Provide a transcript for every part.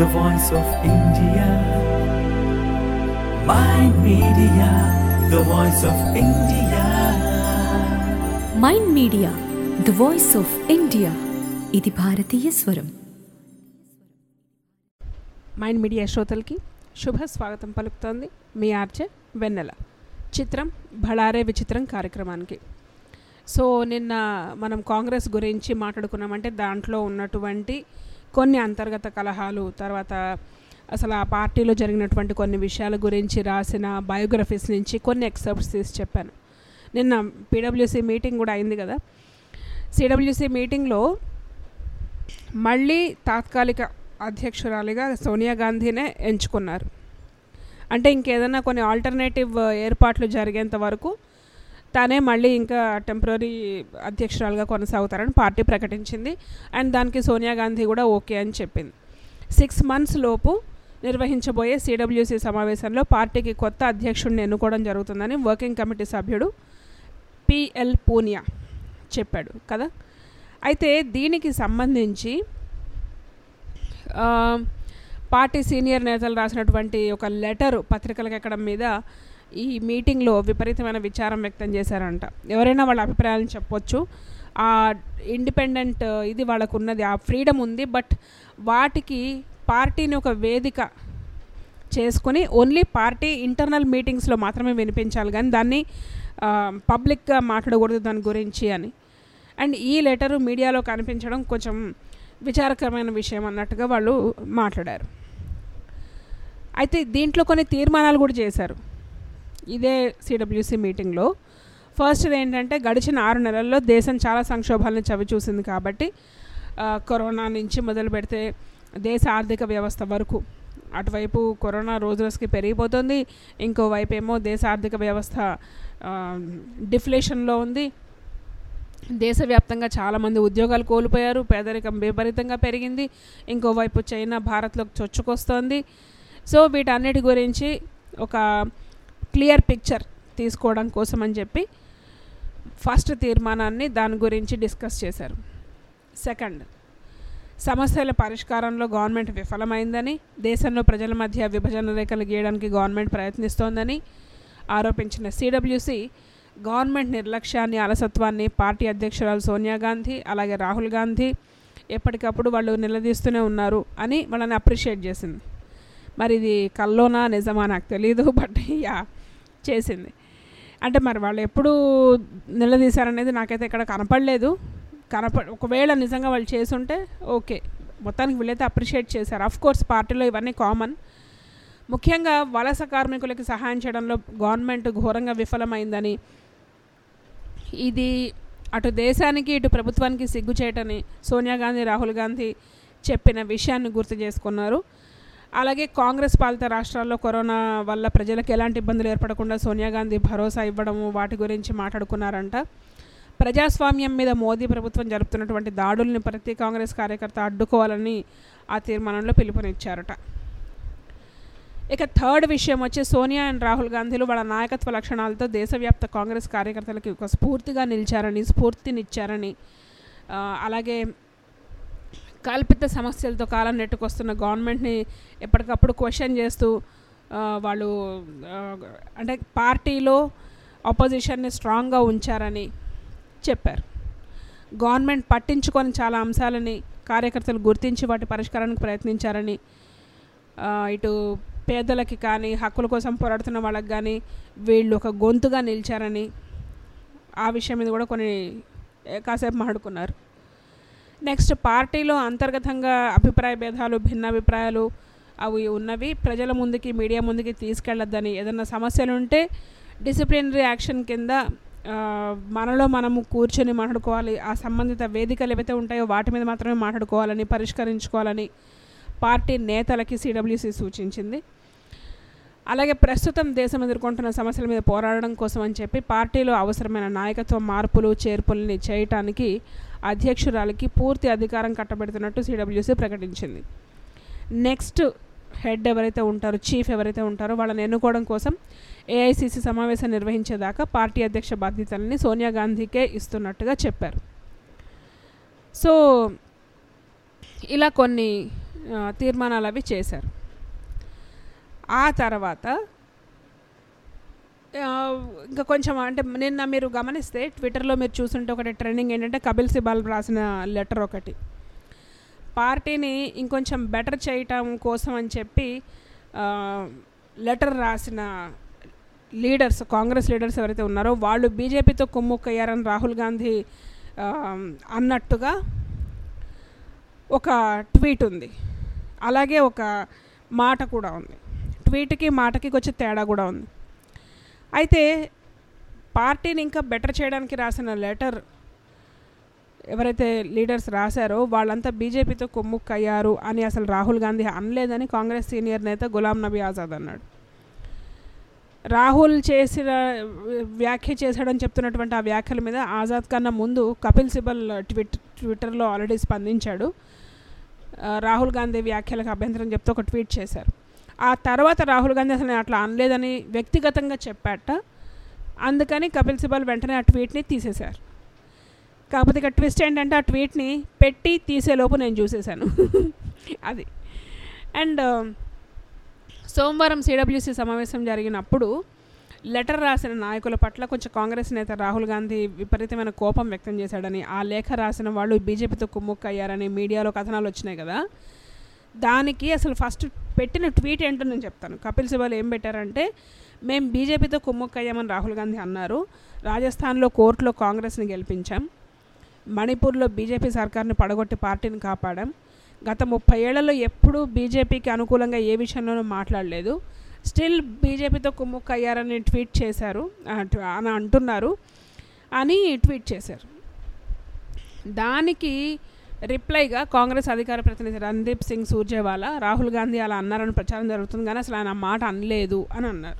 the voice of India. Mind Media, the voice of India. Mind media the voice of India ఇది భారతీయ స్వరం mind media శ్రోతలకి శుభ స్వాగతం పలుకుతోంది మీ ఆర్చే వెన్నెల చిత్రం భళారే విచిత్రం కార్యక్రమానికి సో నిన్న మనం కాంగ్రెస్ గురించి మాట్లాడుకున్నామంటే దాంట్లో ఉన్నటువంటి కొన్ని అంతర్గత కలహాలు తర్వాత అసలు ఆ పార్టీలో జరిగినటువంటి కొన్ని విషయాల గురించి రాసిన బయోగ్రఫీస్ నుంచి కొన్ని ఎక్సెప్ట్స్ తీసి చెప్పాను నిన్న పీడబ్ల్యూసీ మీటింగ్ కూడా అయింది కదా సిడబ్ల్యూసీ మీటింగ్లో మళ్ళీ తాత్కాలిక అధ్యక్షురాలిగా సోనియా గాంధీనే ఎంచుకున్నారు అంటే ఇంకేదైనా కొన్ని ఆల్టర్నేటివ్ ఏర్పాట్లు జరిగేంత వరకు తానే మళ్ళీ ఇంకా టెంపరీ అధ్యక్షురాలుగా కొనసాగుతారని పార్టీ ప్రకటించింది అండ్ దానికి సోనియా గాంధీ కూడా ఓకే అని చెప్పింది సిక్స్ మంత్స్ లోపు నిర్వహించబోయే సిడబ్ల్యూసీ సమావేశంలో పార్టీకి కొత్త అధ్యక్షుడిని ఎన్నుకోవడం జరుగుతుందని వర్కింగ్ కమిటీ సభ్యుడు పిఎల్ పూనియా చెప్పాడు కదా అయితే దీనికి సంబంధించి ఆ, పార్టీ సీనియర్ నేతలు రాసినటువంటి ఒక లెటర్ పత్రికలకు ఎక్కడం మీద ఈ మీటింగ్లో విపరీతమైన విచారం వ్యక్తం చేశారంట ఎవరైనా వాళ్ళ అభిప్రాయాలను చెప్పొచ్చు ఆ ఇండిపెండెంట్ ఇది వాళ్ళకు ఉన్నది ఆ ఫ్రీడమ్ ఉంది బట్ వాటికి పార్టీని ఒక వేదిక చేసుకుని ఓన్లీ పార్టీ ఇంటర్నల్ మీటింగ్స్లో మాత్రమే వినిపించాలి కానీ దాన్ని పబ్లిక్గా మాట్లాడకూడదు దాని గురించి అని అండ్ ఈ లెటరు మీడియాలో కనిపించడం కొంచెం విచారకరమైన విషయం అన్నట్టుగా వాళ్ళు మాట్లాడారు అయితే దీంట్లో కొన్ని తీర్మానాలు కూడా చేశారు ఇదే సిడబ్ల్యూసి మీటింగ్లో ఫస్ట్ ఏంటంటే గడిచిన ఆరు నెలల్లో దేశం చాలా సంక్షోభాలను చవి చూసింది కాబట్టి ఆ, కరోనా నుంచి మొదలు పెడితే దేశ ఆర్థిక వ్యవస్థ వరకు అటువైపు కరోనా రోజు రోజుకి పెరిగిపోతుంది ఇంకోవైపు ఏమో దేశ ఆర్థిక వ్యవస్థ డిఫ్లేషన్లో ఉంది దేశవ్యాప్తంగా చాలామంది ఉద్యోగాలు కోల్పోయారు పేదరికం విపరీతంగా పెరిగింది ఇంకోవైపు చైనా భారత్లోకి చొచ్చుకొస్తోంది సో వీటన్నిటి గురించి ఒక క్లియర్ పిక్చర్ తీసుకోవడం కోసం అని చెప్పి ఫస్ట్ తీర్మానాన్ని దాని గురించి డిస్కస్ చేశారు సెకండ్ సమస్యల పరిష్కారంలో గవర్నమెంట్ విఫలమైందని దేశంలో ప్రజల మధ్య విభజన రేఖలు గీయడానికి గవర్నమెంట్ ప్రయత్నిస్తోందని ఆరోపించిన సిడబ్ల్యూసి గవర్నమెంట్ నిర్లక్ష్యాన్ని అలసత్వాన్ని పార్టీ అధ్యక్షురాలు సోనియా గాంధీ అలాగే రాహుల్ గాంధీ ఎప్పటికప్పుడు వాళ్ళు నిలదీస్తూనే ఉన్నారు అని వాళ్ళని అప్రిషియేట్ చేసింది మరి ఇది కల్లోనా నిజమా నాకు తెలియదు బట్ యా చేసింది అంటే మరి వాళ్ళు ఎప్పుడు నిలదీశారనేది నాకైతే ఇక్కడ కనపడలేదు కనప ఒకవేళ నిజంగా వాళ్ళు చేసుంటే ఓకే మొత్తానికి వీళ్ళైతే అప్రిషియేట్ చేశారు అఫ్ కోర్స్ పార్టీలో ఇవన్నీ కామన్ ముఖ్యంగా వలస కార్మికులకి సహాయం చేయడంలో గవర్నమెంట్ ఘోరంగా విఫలమైందని ఇది అటు దేశానికి ఇటు ప్రభుత్వానికి సిగ్గు చేయటని సోనియా గాంధీ రాహుల్ గాంధీ చెప్పిన విషయాన్ని గుర్తు చేసుకున్నారు అలాగే కాంగ్రెస్ పాలిత రాష్ట్రాల్లో కరోనా వల్ల ప్రజలకు ఎలాంటి ఇబ్బందులు ఏర్పడకుండా సోనియా గాంధీ భరోసా ఇవ్వడము వాటి గురించి మాట్లాడుకున్నారంట ప్రజాస్వామ్యం మీద మోదీ ప్రభుత్వం జరుపుతున్నటువంటి దాడుల్ని ప్రతి కాంగ్రెస్ కార్యకర్త అడ్డుకోవాలని ఆ తీర్మానంలో పిలుపునిచ్చారట ఇక థర్డ్ విషయం వచ్చి సోనియా అండ్ రాహుల్ గాంధీలు వాళ్ళ నాయకత్వ లక్షణాలతో దేశవ్యాప్త కాంగ్రెస్ కార్యకర్తలకి ఒక స్ఫూర్తిగా నిలిచారని స్ఫూర్తినిచ్చారని ఆ, అలాగే కల్పిత సమస్యలతో కాలం నెట్టుకొస్తున్న గవర్నమెంట్ని ఎప్పటికప్పుడు క్వశ్చన్ చేస్తూ ఆ, వాళ్ళు ఆ, అంటే పార్టీలో ఆపోజిషన్ని స్ట్రాంగ్గా ఉంచారని చెప్పారు గవర్నమెంట్ పట్టించుకొని చాలా అంశాలని కార్యకర్తలు గుర్తించి వాటి పరిష్కారానికి ప్రయత్నించారని ఆ, ఇటు పేదలకి కానీ హక్కుల కోసం పోరాడుతున్న వాళ్ళకి కానీ వీళ్ళు ఒక గొంతుగా నిలిచారని ఆ విషయం మీద కూడా కొన్ని ఏ, కాసేపు మాట్లాడుకున్నారు నెక్స్ట్ పార్టీలో అంతర్గతంగా అభిప్రాయ భేదాలు భిన్నాభిప్రాయాలు అవి ఉన్నవి ప్రజల ముందుకి మీడియా ముందుకి తీసుకెళ్ళొద్దని ఏదైనా సమస్యలు ఉంటే డిసిప్లినరీ యాక్షన్ కింద ఆ, మనలో మనము కూర్చొని మాట్లాడుకోవాలి ఆ సంబంధిత వేదికలు ఏవైతే ఉంటాయో వాటి మీద మాత్రమే మాట్లాడుకోవాలని పరిష్కరించుకోవాలని పార్టీ నేతలకి సిడబ్ల్యూసి సూచించింది అలాగే ప్రస్తుతం దేశం ఎదుర్కొంటున్న సమస్యల మీద పోరాడడం కోసం అని చెప్పి పార్టీలో అవసరమైన నాయకత్వ మార్పులు చేర్పుల్ని చేయటానికి అధ్యక్షురాలికి పూర్తి అధికారం కట్టబెడుతున్నట్టు సిడబ్ల్యూసి ప్రకటించింది నెక్స్ట్ హెడ్ ఎవరైతే ఉంటారో చీఫ్ ఎవరైతే ఉంటారో వాళ్ళని ఎన్నుకోవడం కోసం ఏఐసిసి సమావేశం నిర్వహించేదాకా పార్టీ అధ్యక్ష బాధ్యతల్ని సోనియా గాంధీకే ఇస్తున్నట్టుగా చెప్పారు సో ఇలా కొన్ని ఆ, తీర్మానాలు అవి చేశారు ఆ తర్వాత ఆ, ఇంకా కొంచెం అంటే నిన్న మీరు గమనిస్తే ట్విట్టర్లో మీరు చూస్తుంటే ఒకటి ట్రెండింగ్ ఏంటంటే కపిల్ సిబాల్ రాసిన లెటర్ ఒకటి పార్టీని ఇంకొంచెం బెటర్ చేయటం కోసం అని చెప్పి లెటర్ రాసిన లీడర్స్ కాంగ్రెస్ లీడర్స్ ఎవరైతే ఉన్నారో వాళ్ళు బీజేపీతో కుమ్ముక్కయ్యారని రాహుల్ గాంధీ ఆ, అన్నట్టుగా ఒక ట్వీట్ ఉంది అలాగే ఒక మాట కూడా ఉంది ట్వీట్కి మాటకి కొంచెం తేడా కూడా ఉంది అయితే పార్టీని ఇంకా బెటర్ చేయడానికి రాసిన లెటర్ ఎవరైతే లీడర్స్ రాశారో వాళ్ళంతా బీజేపీతో కొమ్ముక్కయ్యారు అని అసలు రాహుల్ గాంధీ అనలేదని కాంగ్రెస్ సీనియర్ నేత గులాం నబీ ఆజాద్ అన్నాడు రాహుల్ చేసిన వ్యాఖ్య చేశాడని చెప్తున్నటువంటి ఆ వ్యాఖ్యల మీద ఆజాద్ కన్నా ముందు కపిల్ సిబల్ ట్విట్ ట్విట్టర్లో ఆల్రెడీ స్పందించాడు ఆ, రాహుల్ గాంధీ వ్యాఖ్యలకు అభ్యంతరం చెప్తూ ఒక ట్వీట్ చేశారు ఆ తర్వాత రాహుల్ గాంధీ అసలు నేను అట్లా అనలేదని వ్యక్తిగతంగా చెప్పాట అందుకని కపిల్ సిబల్ వెంటనే ఆ ట్వీట్ని తీసేశారు కాకపోతే ఇక ట్విస్ట్ ఏంటంటే ఆ ట్వీట్ని పెట్టి తీసేలోపు నేను చూసేశాను అది అండ్ సోమవారం సిడబ్ల్యూసి సమావేశం జరిగినప్పుడు లెటర్ రాసిన నాయకుల పట్ల కొంచెం కాంగ్రెస్ నేత రాహుల్ గాంధీ విపరీతమైన కోపం వ్యక్తం చేశాడని ఆ లేఖ రాసిన వాళ్ళు బీజేపీతో కుమ్ముక్కయ్యారని మీడియాలో కథనాలు వచ్చినాయి కదా దానికి అసలు ఫస్ట్ పెట్టిన ట్వీట్ ఏంటో నేను చెప్తాను కపిల్ సిబల్ ఏం పెట్టారంటే మేము బీజేపీతో కుమ్ముక్కయ్యామని రాహుల్ గాంధీ అన్నారు రాజస్థాన్లో కోర్టులో కాంగ్రెస్ని గెలిపించాం మణిపూర్లో బీజేపీ సర్కార్ని పడగొట్టి పార్టీని కాపాడాం గత ముప్పై ఏళ్లలో ఎప్పుడూ బీజేపీకి అనుకూలంగా ఏ విషయంలోనూ మాట్లాడలేదు స్టిల్ బీజేపీతో కుమ్ముక్క అయ్యారని ట్వీట్ చేశారు ఆ, ట్- అని అంటున్నారు అని ట్వీట్ చేశారు దానికి రిప్లైగా కాంగ్రెస్ అధికార ప్రతినిధి రణదీప్ సింగ్ సూర్జేవాలా రాహుల్ గాంధీ అలా అన్నారని ప్రచారం జరుగుతుంది కానీ అసలు ఆయన ఆ మాట అనలేదు అని అన్నారు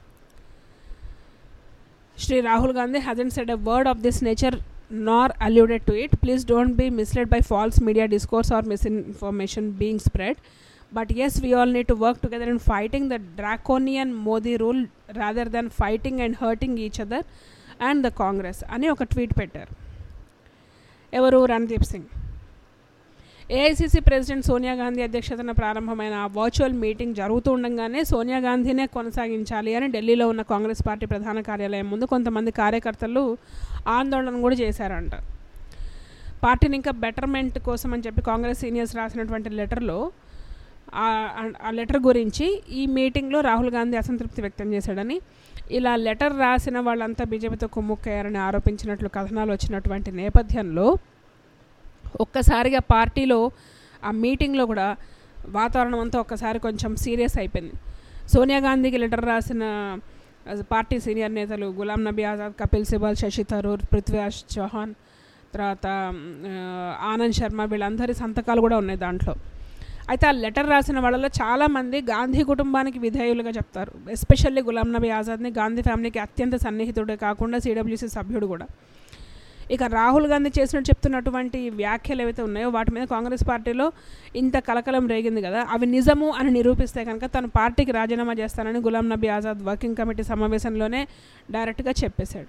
Shri Rahul Gandhi hasn't said a word of this nature nor alluded to it. Please don't be misled by false media discourse or misinformation being spread. But yes, we all need to work together in fighting the draconian Modi rule rather than fighting and hurting each other and the Congress అని ఒక tweet పెట్టారు ఎవరు Randeep Singh AICC president Sonia Gandhi అధ్యక్షతన ప్రారంభమైన ఆ virtual meeting జరుగుతూ ఉండగానే సోనియా గాంధీనే కొనసాగించాలి అని ఢిల్లీలో ఉన్న కాంగ్రెస్ పార్టీ ప్రధాన కార్యాలయం ముందు కొంతమంది కార్యకర్తలు ఆందోళన కూడా చేశారంట పార్టీని ఇంకా బెటర్మెంట్ కోసం అని చెప్పి కాంగ్రెస్ సీనియర్స్ రాసినటువంటి లెటర్లో ఆ- ఆ లెటర్ గురించి ఈ మీటింగ్లో రాహుల్ గాంధీ అసంతృప్తి వ్యక్తం చేశాడని ఇలా లెటర్ రాసిన వాళ్ళంతా బీజేపీతో కుమ్ముక్కయ్యారని ఆరోపించినట్లు కథనాలు వచ్చినటువంటి నేపథ్యంలో ఒక్కసారిగా పార్టీలో ఆ మీటింగ్లో కూడా వాతావరణం అంతా ఒక్కసారి కొంచెం సీరియస్ అయిపోయింది సోనియా గాంధీకి లెటర్ రాసిన ఆ, పార్టీ సీనియర్ నేతలు గులాం నబీ ఆజాద్ కపిల్ సిబాల్ శశి థరూర్ పృథ్వీరాజ్ చౌహాన్ తర్వాత ఆ, ఆనంద్ శర్మ వీళ్ళందరి సంతకాలు కూడా ఉన్నాయి దాంట్లో అయితే ఆ లెటర్ రాసిన వాళ్ళలో చాలామంది గాంధీ కుటుంబానికి విధేయులుగా చెప్తారు ఎస్పెషల్లీ గులాం నబీ ఆజాద్ని గాంధీ ఫ్యామిలీకి అత్యంత సన్నిహితుడే కాకుండా సిడబ్ల్యూసీ సభ్యుడు కూడా ఇక రాహుల్ గాంధీ చేసినట్టు చెప్తున్నటువంటి వ్యాఖ్యలు ఏవైతే ఉన్నాయో వాటి మీద కాంగ్రెస్ పార్టీలో ఇంత కలకలం రేగింది కదా అవి నిజము అని నిరూపిస్తే కనుక తను పార్టీకి రాజీనామా చేస్తానని గులాం నబీ ఆజాద్ వర్కింగ్ కమిటీ సమావేశంలోనే డైరెక్ట్గా చెప్పేశాడు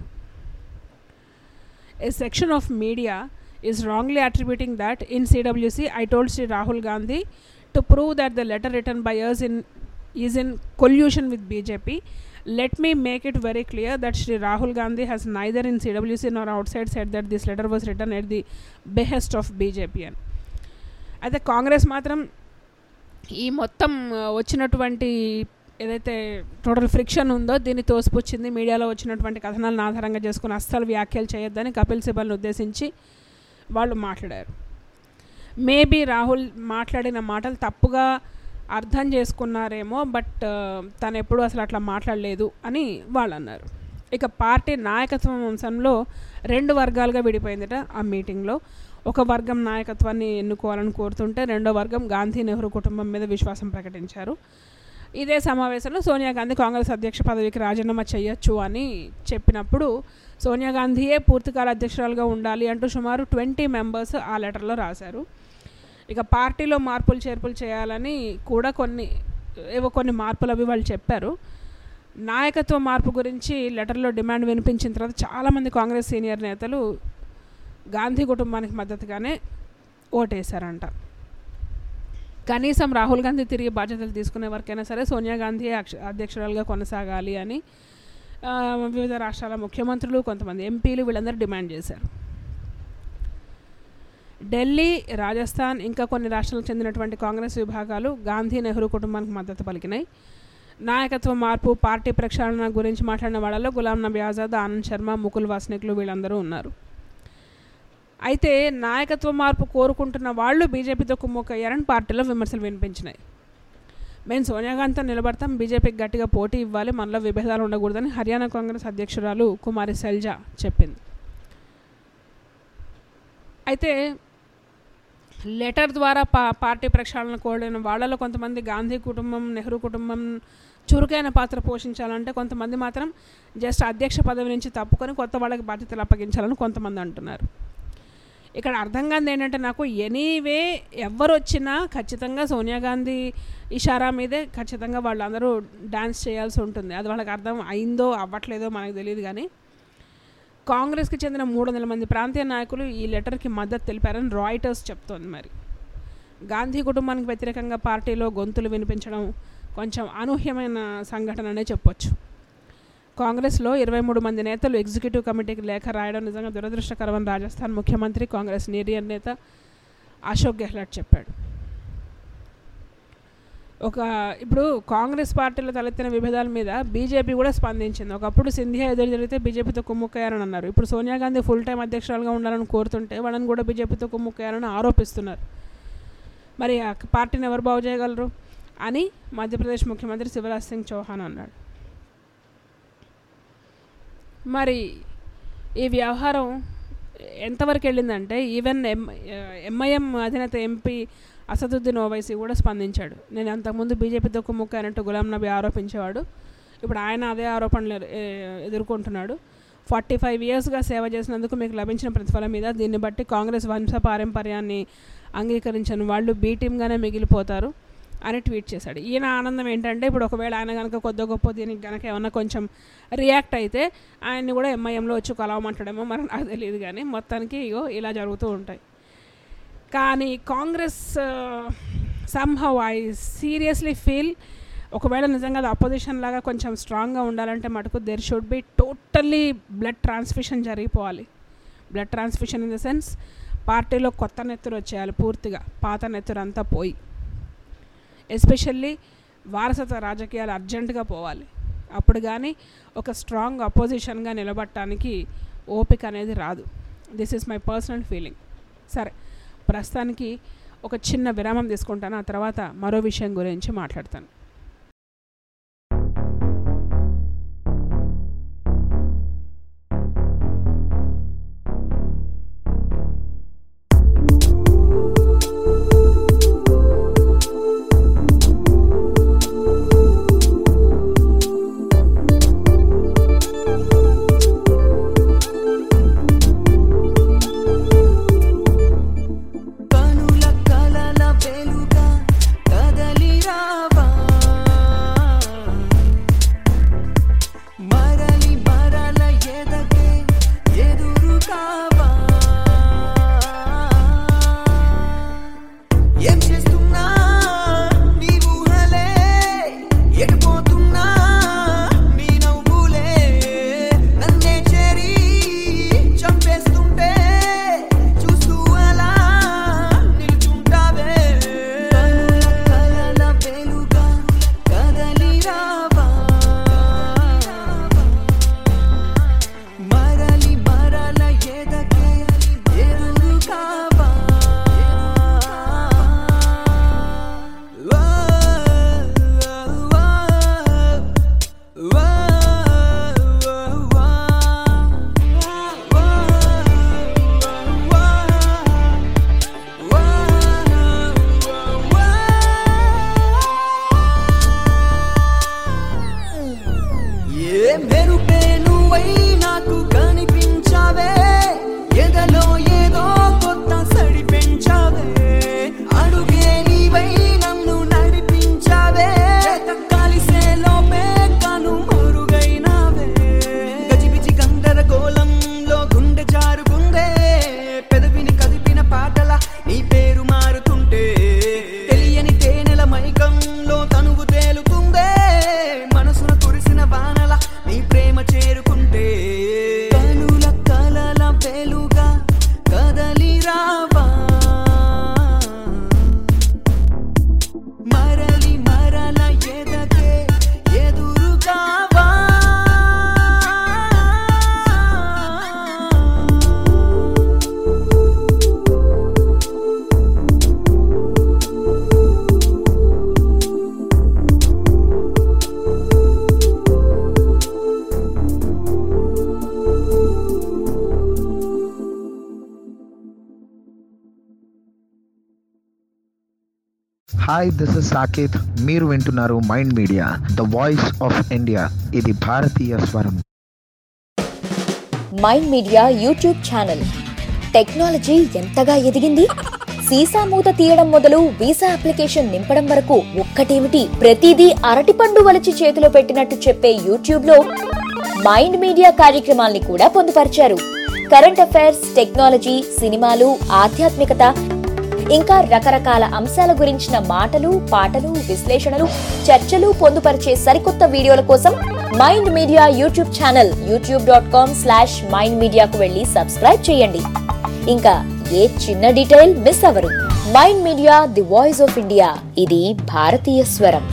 A section of media is wrongly attributing that in CWC I told Sri Rahul Gandhi to prove that the letter written by us in is in collusion with BJP. Let me make it very clear that Sri Rahul Gandhi has neither in CWC nor outside said that this letter was written at the behest of BJP. అని అయితే కాంగ్రెస్ మాత్రం ఈ మొత్తం ఆ, వచ్చినటువంటి ఏదైతే total friction ఉందో దీన్ని తోసిపుచ్చింది మీడియాలో వచ్చినటువంటి కథనాలను ఆధారంగా చేసుకుని అస్సలు వ్యాఖ్యలు చేయొద్దని కపిల్ సిబల్ని ఉద్దేశించి వాళ్ళు మాట్లాడారు మేబీ రాహుల్ మాట్లాడిన మాటలు తప్పుగా అర్థం చేసుకున్నారేమో బట్ తను ఎప్పుడూ అసలు అట్లా మాట్లాడలేదు అని వాళ్ళు అన్నారు ఇక పార్టీ నాయకత్వం అంశంలో రెండు వర్గాలుగా విడిపోయిందట ఆ మీటింగ్లో ఒక వర్గం నాయకత్వాన్ని ఎన్నుకోవాలని కోరుతుంటే రెండో వర్గం గాంధీ నెహ్రూ కుటుంబం మీద విశ్వాసం ప్రకటించారు ఇదే సమావేశంలో సోనియా గాంధీ కాంగ్రెస్ అధ్యక్ష పదవికి రాజీనామా చేయొచ్చు అని చెప్పినప్పుడు సోనియా గాంధీయే పూర్తికాల అధ్యక్షురాలుగా ఉండాలి అంటూ సుమారు ట్వంటీ మెంబర్స్ ఆ లెటర్లో రాశారు ఇక పార్టీలో మార్పులు చేర్పులు చేయాలని కూడా కొన్ని ఏవో కొన్ని మార్పులు అవి వాళ్ళు చెప్పారు నాయకత్వ మార్పు గురించి లెటర్లో డిమాండ్ వినిపించిన తర్వాత చాలామంది కాంగ్రెస్ సీనియర్ నేతలు గాంధీ కుటుంబానికి మద్దతుగానే ఓటేశారంట కనీసం రాహుల్ గాంధీ తిరిగి బాధ్యతలు తీసుకునే వరకైనా సరే సోనియా గాంధీ అక్ష- అధ్యక్షురాలుగా కొనసాగాలి అని ఆ, వివిధ రాష్ట్రాల ముఖ్యమంత్రులు కొంతమంది ఎంపీలు వీళ్ళందరూ డిమాండ్ చేశారు ఢిల్లీ రాజస్థాన్ ఇంకా కొన్ని రాష్ట్రాలకు చెందినటువంటి కాంగ్రెస్ విభాగాలు గాంధీ నెహ్రూ కుటుంబానికి మద్దతు పలికినాయి నాయకత్వ మార్పు పార్టీ ప్రక్షాళన గురించి మాట్లాడిన వాళ్ళలో గులాం నబీ ఆజాద్ ఆనంద్ శర్మ ముకుల్ వాస్నిక్లు వీళ్ళందరూ ఉన్నారు అయితే నాయకత్వ మార్పు కోరుకుంటున్న వాళ్ళు బీజేపీతో కుమ్ముకయ్యారని పార్టీలో విమర్శలు వినిపించినాయి మేము సోనియా గాంధీతో నిలబడతాం బీజేపీకి గట్టిగా పోటీ ఇవ్వాలి మనలో విభేదాలు ఉండకూడదని హర్యానా కాంగ్రెస్ అధ్యక్షురాలు కుమారి శైలజ చెప్పింది అయితే లెటర్ ద్వారా పా పార్టీ ప్రక్షాళన కోరిన వాళ్ళలో కొంతమంది గాంధీ కుటుంబం నెహ్రూ కుటుంబం చురుకైన పాత్ర పోషించాలంటే కొంతమంది మాత్రం జస్ట్ అధ్యక్ష పదవి నుంచి తప్పుకొని కొత్త వాళ్ళకి బాధ్యతలు అప్పగించాలని కొంతమంది అంటున్నారు ఇక్కడ అర్థం కాదు ఏంటంటే నాకు ఎనీవే ఎవరు వచ్చినా ఖచ్చితంగా సోనియా గాంధీ ఇషారా మీదే ఖచ్చితంగా వాళ్ళందరూ డ్యాన్స్ చేయాల్సి ఉంటుంది అది వాళ్ళకి అర్థం అయిందో అవ్వట్లేదో మనకు తెలియదు కానీ కాంగ్రెస్కి చెందిన మూడు వందల మంది ప్రాంతీయ నాయకులు ఈ లెటర్కి మద్దతు తెలిపారని రాయిటర్స్ చెప్తోంది మరి గాంధీ కుటుంబానికి వ్యతిరేకంగా పార్టీలో గొంతులు వినిపించడం కొంచెం అనూహ్యమైన సంఘటన అనే చెప్పొచ్చు కాంగ్రెస్లో ఇరవై మూడు మంది నేతలు ఎగ్జిక్యూటివ్ కమిటీకి లేఖ రాయడం నిజంగా దురదృష్టకరమని రాజస్థాన్ ముఖ్యమంత్రి కాంగ్రెస్ సీనియర్ నేత అశోక్ గెహ్లాట్ చెప్పాడు ఒక ఇప్పుడు కాంగ్రెస్ పార్టీలో తలెత్తిన విభేదాల మీద బీజేపీ కూడా స్పందించింది ఒకప్పుడు సింధియా ఎదురు జరిగితే బీజేపీతో కుమ్ముక్కయ్యారని అన్నారు ఇప్పుడు సోనియా గాంధీ ఫుల్ టైం అధ్యక్షురాలుగా ఉండాలని కోరుతుంటే వాళ్ళని కూడా బీజేపీతో కుమ్ముక్కయ్యారని ఆరోపిస్తున్నారు మరి ఆ పార్టీని ఎవరు బాగు చేయగలరు అని మధ్యప్రదేశ్ ముఖ్యమంత్రి శివరాజ్ సింగ్ చౌహాన్ అన్నాడు మరి ఈ వ్యవహారం ఎంతవరకు వెళ్ళిందంటే ఈవెన్ ఎం ఎంఐఎం అధినేత ఎంపీ అసదుద్దీన్ ఓవైసీ కూడా స్పందించాడు నేను అంతకుముందు బీజేపీతో కుమ్ముక్క అయినట్టు గులాం నబీ ఆరోపించేవాడు ఇప్పుడు ఆయన అదే ఆరోపణలు ఎ- ఎ- ఎదుర్కొంటున్నాడు ఫార్టీ ఫైవ్ ఇయర్స్గా సేవ చేసినందుకు మీకు లభించిన ప్రతిఫలం మీద దీన్ని బట్టి కాంగ్రెస్ వంశ పారంపర్యాన్ని అంగీకరించని వాళ్ళు బీ టీమ్గానే మిగిలిపోతారు అని ట్వీట్ చేశాడు ఈయన ఆనందం ఏంటంటే ఇప్పుడు ఒకవేళ ఆయన కనుక కొద్ది గొప్ప దీనికి కనుక ఏమన్నా కొంచెం రియాక్ట్ అయితే ఆయన్ని కూడా ఎంఐఎంలో వచ్చి కలవమంటాడేమో మరి నాకు తెలియదు కానీ మొత్తానికి ఇగో ఇలా జరుగుతూ ఉంటాయి కానీ Congress somehow I seriously feel ఒకవేళ నిజంగా అది అపోజిషన్ లాగా కొంచెం స్ట్రాంగ్గా ఉండాలంటే మటుకు there should be totally blood transfusion జరిగిపోవాలి blood transfusion in the sense పార్టీలో కొత్త నెత్తురు వచ్చేయాలి పూర్తిగా పాత నెత్తురు అంతా పోయి ఎస్పెషల్లీ వారసత్వ రాజకీయాలు అర్జెంటుగా పోవాలి అప్పుడు కానీ ఒక స్ట్రాంగ్ అపోజిషన్గా నిలబడటానికి ఓపిక అనేది రాదు this is my personal feeling సరే ప్రస్తుతానికి ఒక చిన్న విరామం తీసుకుంటాను ఆ తర్వాత మరో విషయం గురించి మాట్లాడతాను కనుల కలల వెలుగా కదలి రావా హాయ్ దిస్ ఇస్ సాకేత్ మీరు వింటున్నారు Mind media the voice of India ఇది భారతీయ స్వరం mind media YouTube channel technology ఎంతగా ఎదిగింది సీసా మూత తీయడం మొదలు వీసా అప్లికేషన్ నింపడం వరకు ఒక్కటేమిటి ప్రతిదీ అరటిపండు వలిచి చేతిలో పెట్టినట్టు చెప్పే యూట్యూబ్ లో మైండ్ మీడియా కార్యక్రమాల్ని కూడా పొందుపరిచారు కరెంట్ అఫైర్స్ టెక్నాలజీ సినిమాలు ఆధ్యాత్మికత ఇంకా రకరకాల అంశాల గురించిన మాటలు పాటలు విశ్లేషణలు చర్చలు పొందుపరిచే సరికొత్త వీడియోల కోసం Mind media YouTube channel YouTube dot com slash Mind మీడియాకు వెళ్ళి సబ్స్క్రైబ్ చేయండి ఇంకా ఏ చిన్న డీటెయిల్ మిస్ అవ్వరు Mind Media the voice of India ఇది భారతీయ స్వరం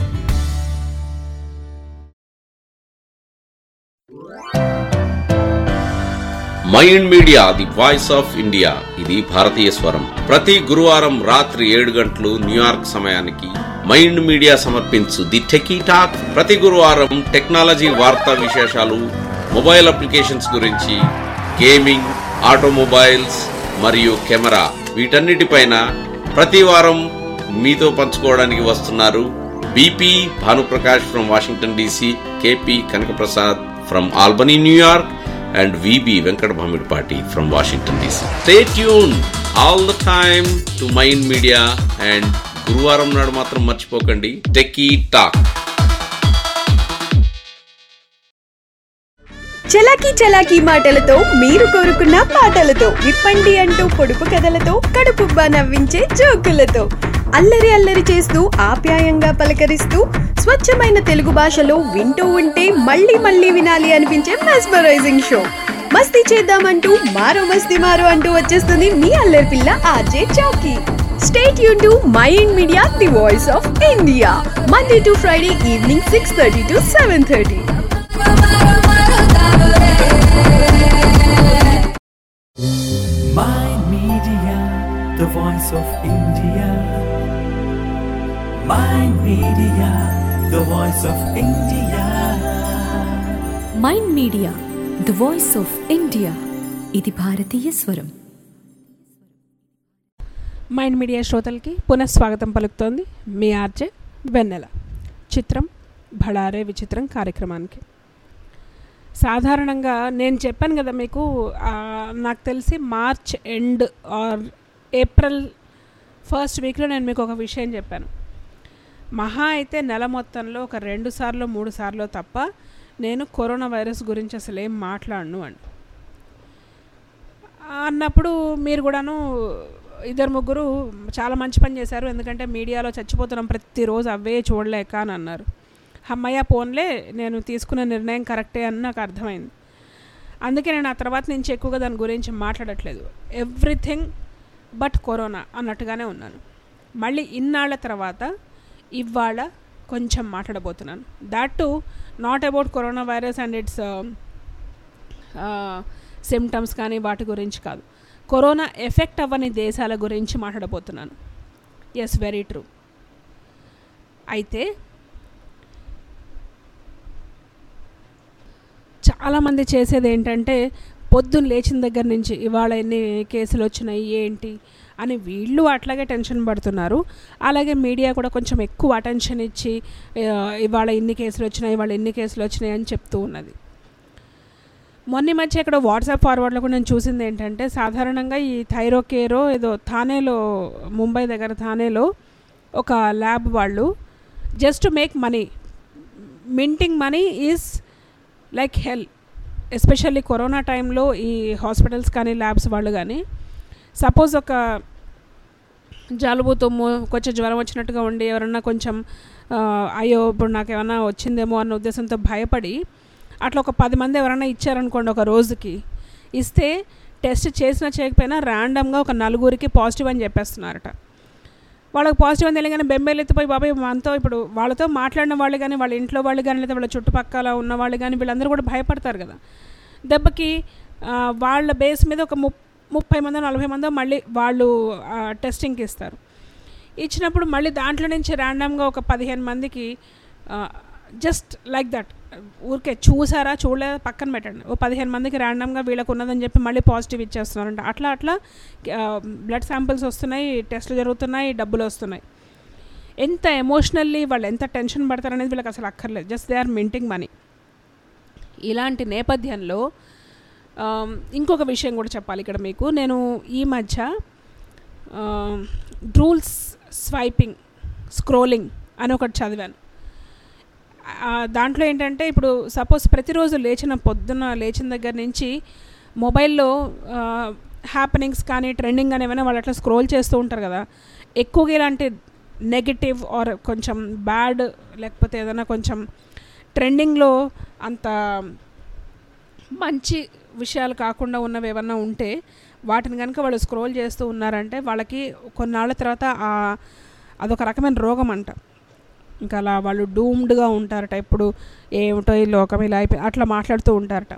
mind Media the voice of India ఇది భారతీయ స్వరం ప్రతి గురువారం రాత్రి ఏడు గంటలు న్యూయార్క్ సమయానికి మైండ్ మీడియా సమర్పించు ది టెకీ టాక్ ప్రతి గురువారం టెక్నాలజీ వార్తా విశేషాలు మొబైల్ అప్లికేషన్స్ గురించి గేమింగ్ ఆటోమొబైల్స్ మరియు కెమెరా వీటన్నిటిపైన ప్రతి వారం మీతో పంచుకోవడానికి వస్తున్నారు BP Bhanuprakash from Washington DC KP Kanakaprasad from Albany New York and VB Venkat Bhamidpati from Washington DC. Stay tuned all the time to Mind Media and గురువారం నాడు మాత్రం మర్చిపోకండి టెక్కీ టాక్ చలాకీ చలాకీ మాటలతో మీరు కోరుకున్న పాటలతో విప్పండి అంటూ పొడుపు కథలతో కడుపుబ్బా నవ్వించే జోకులతో అల్లరి అల్లరి చేస్తూ ఆప్యాయంగా పలకరిస్తూ స్వచ్ఛమైన తెలుగు భాషలో వింటూ ఉంటే మళ్ళీ మళ్ళీ వినాలి అనిపించే మెస్మరైజింగ్ షో మస్తీ చేద్దామంటూ మారో మస్తీ మారో అంటూ వచ్చేస్తుంది మీ అల్లరి పిల్ల ఆర్జే చౌకీ స్టేట్ యూ to Mind Media the voice of India Monday to Friday evening six thirty to seven thirty Mind Media, the voice of India. Mind Media, the voice of India. Mind media the voice of India ఇది భారతీయ స్వరం mind media శ్రోతలకి పునఃస్వాగతం పలుకుతోంది మీ RJ వెన్నెల చిత్రం భడారే విచిత్రం కార్యక్రమానికి సాధారణంగా నేను చెప్పాను కదా మీకు ఆ, నాకు తెలిసి March end or April first వీక్లో నేను మీకు ఒక విషయం చెప్పాను మహా అయితే నెల మొత్తంలో ఒక రెండు సార్లు మూడు సార్లు తప్ప నేను కరోనా వైరస్ గురించి అసలు ఏం మాట్లాడను అని అన్నప్పుడు మీరు కూడాను ఇద్దరు ముగ్గురు చాలా మంచి పని చేశారు ఎందుకంటే మీడియాలో చచ్చిపోతున్నాం ప్రతిరోజు అవే చూడలేక అని అన్నారు అమ్మయ్య పోన్లే నేను తీసుకున్న నిర్ణయం కరెక్టే అని నాకు అర్థమైంది అందుకే నేను ఆ తర్వాత నుంచి ఎక్కువగా దాని గురించి మాట్లాడట్లేదు ఎవ్రీథింగ్ బట్ కరోనా అన్నట్టుగానే ఉన్నాను మళ్ళీ ఇన్నాళ్ళ తర్వాత ఇవాళ కొంచెం మాట్లాడబోతున్నాను that too not about corona virus and its symptoms కానీ వాటి గురించి కాదు కరోనా ఎఫెక్ట్ అవ్వని దేశాల గురించి మాట్లాడబోతున్నాను ఎస్ వెరీ ట్రూ అయితే చాలామంది చేసేది ఏంటంటే పొద్దున్న లేచిన దగ్గర నుంచి ఇవాళ ఎన్ని కేసులు వచ్చినాయి ఏంటి అని వీళ్ళు అట్లాగే టెన్షన్ పడుతున్నారు అలాగే మీడియా కూడా కొంచెం ఎక్కువ అటెన్షన్ ఇచ్చి ఆ, ఇవాళ ఇన్ని కేసులు వచ్చినాయి ఇవాళ ఎన్ని కేసులు వచ్చినాయి అని చెప్తూ ఉన్నది మొన్న ఈ మధ్య ఇక్కడ వాట్సాప్ ఫార్వర్డ్లో కూడా నేను చూసింది ఏంటంటే సాధారణంగా ఈ థైరోకేరో ఏదో థానేలో ముంబై దగ్గర థానేలో ఒక ల్యాబ్ వాళ్ళు just make money minting money is like hell especially corona టైంలో ఈ హాస్పిటల్స్ కానీ ల్యాబ్స్ వాళ్ళు కానీ సపోజ్ ఒక జలుబు తుమ్ము కొంచెం జ్వరం వచ్చినట్టుగా ఉండి ఎవరన్నా కొంచెం ఆ, అయ్యో ఇప్పుడు నాకు ఏమన్నా వచ్చిందేమో అన్న ఉద్దేశంతో భయపడి అట్లా ఒక పది మంది ఎవరైనా ఇచ్చారనుకోండి ఒక రోజుకి ఇస్తే టెస్ట్ చేసినా చేయకపోయినా ర్యాండమ్గా ఒక నలుగురికి పాజిటివ్ అని చెప్పేస్తున్నారట వాళ్ళకి పాజిటివ్ అని తెలియగానే బెంబేలు ఎత్తిపోయి బాబాయ్ మనతో ఇప్పుడు వాళ్ళతో మాట్లాడిన వాళ్ళు కానీ వాళ్ళ ఇంట్లో వాళ్ళు కానీ లేదా వాళ్ళ చుట్టుపక్కల ఉన్న వాళ్ళు కానీ వీళ్ళందరూ కూడా భయపడతారు కదా దెబ్బకి ఆ, వాళ్ళ బేస్ మీద ఒక ముప్ ముప్పై మందో నలభై మందో మళ్ళీ వాళ్ళు ఆ, టెస్టింగ్కి ఇస్తారు ఇచ్చినప్పుడు మళ్ళీ దాంట్లో నుంచి ర్యాండమ్గా ఒక పదిహేను మందికి జస్ట్ లైక్ దట్ ఊరికే చూసారా చూడలేదా పక్కన పెట్టండి ఓ పదిహేను మందికి ర్యాండమ్గా వీళ్ళకు ఉన్నదని చెప్పి మళ్ళీ పాజిటివ్ ఇచ్చేస్తున్నారంట అట్లా అట్లా బ్లడ్ శాంపిల్స్ వస్తున్నాయి టెస్ట్లు జరుగుతున్నాయి డబ్బులు వస్తున్నాయి ఎంత ఎమోషనల్లీ వాళ్ళు ఎంత టెన్షన్ పడతారు అనేది వీళ్ళకి అసలు అక్కర్లేదు just they are minting money ఇలాంటి నేపథ్యంలో ఆమ్, ఇంకొక విషయం కూడా చెప్పాలి ఇక్కడ మీకు నేను ఈ మధ్య రూల్స్ స్వైపింగ్ స్క్రోలింగ్ అని ఒకటి చదివాను ఆ, దాంట్లో ఏంటంటే ఇప్పుడు సపోజ్ ప్రతిరోజు లేచిన పొద్దున లేచిన దగ్గర నుంచి మొబైల్లో హ్యాపెనింగ్స్ కానీ ట్రెండింగ్ కానీ ఏమైనా వాళ్ళు అట్లా స్క్రోల్ చేస్తూ ఉంటారు కదా ఎక్కువగా ఇలాంటి నెగటివ్ ఆర్ కొంచెం బ్యాడ్ లేకపోతే ఏదైనా కొంచెం ట్రెండింగ్లో అంత మంచి విషయాలు కాకుండా ఉన్నవి ఏమన్నా ఉంటే వాటిని కనుక వాళ్ళు స్క్రోల్ చేస్తూ ఉన్నారంటే వాళ్ళకి కొన్నాళ్ళ తర్వాత ఆ- అదొక రకమైన రోగం అంట ఇంకా అలా వాళ్ళు డూమ్డ్గా ఉంటారట ఇప్పుడు ఏమిటో ఈ లోకం ఇలా అయిపోయి అట్లా మాట్లాడుతూ ఉంటారట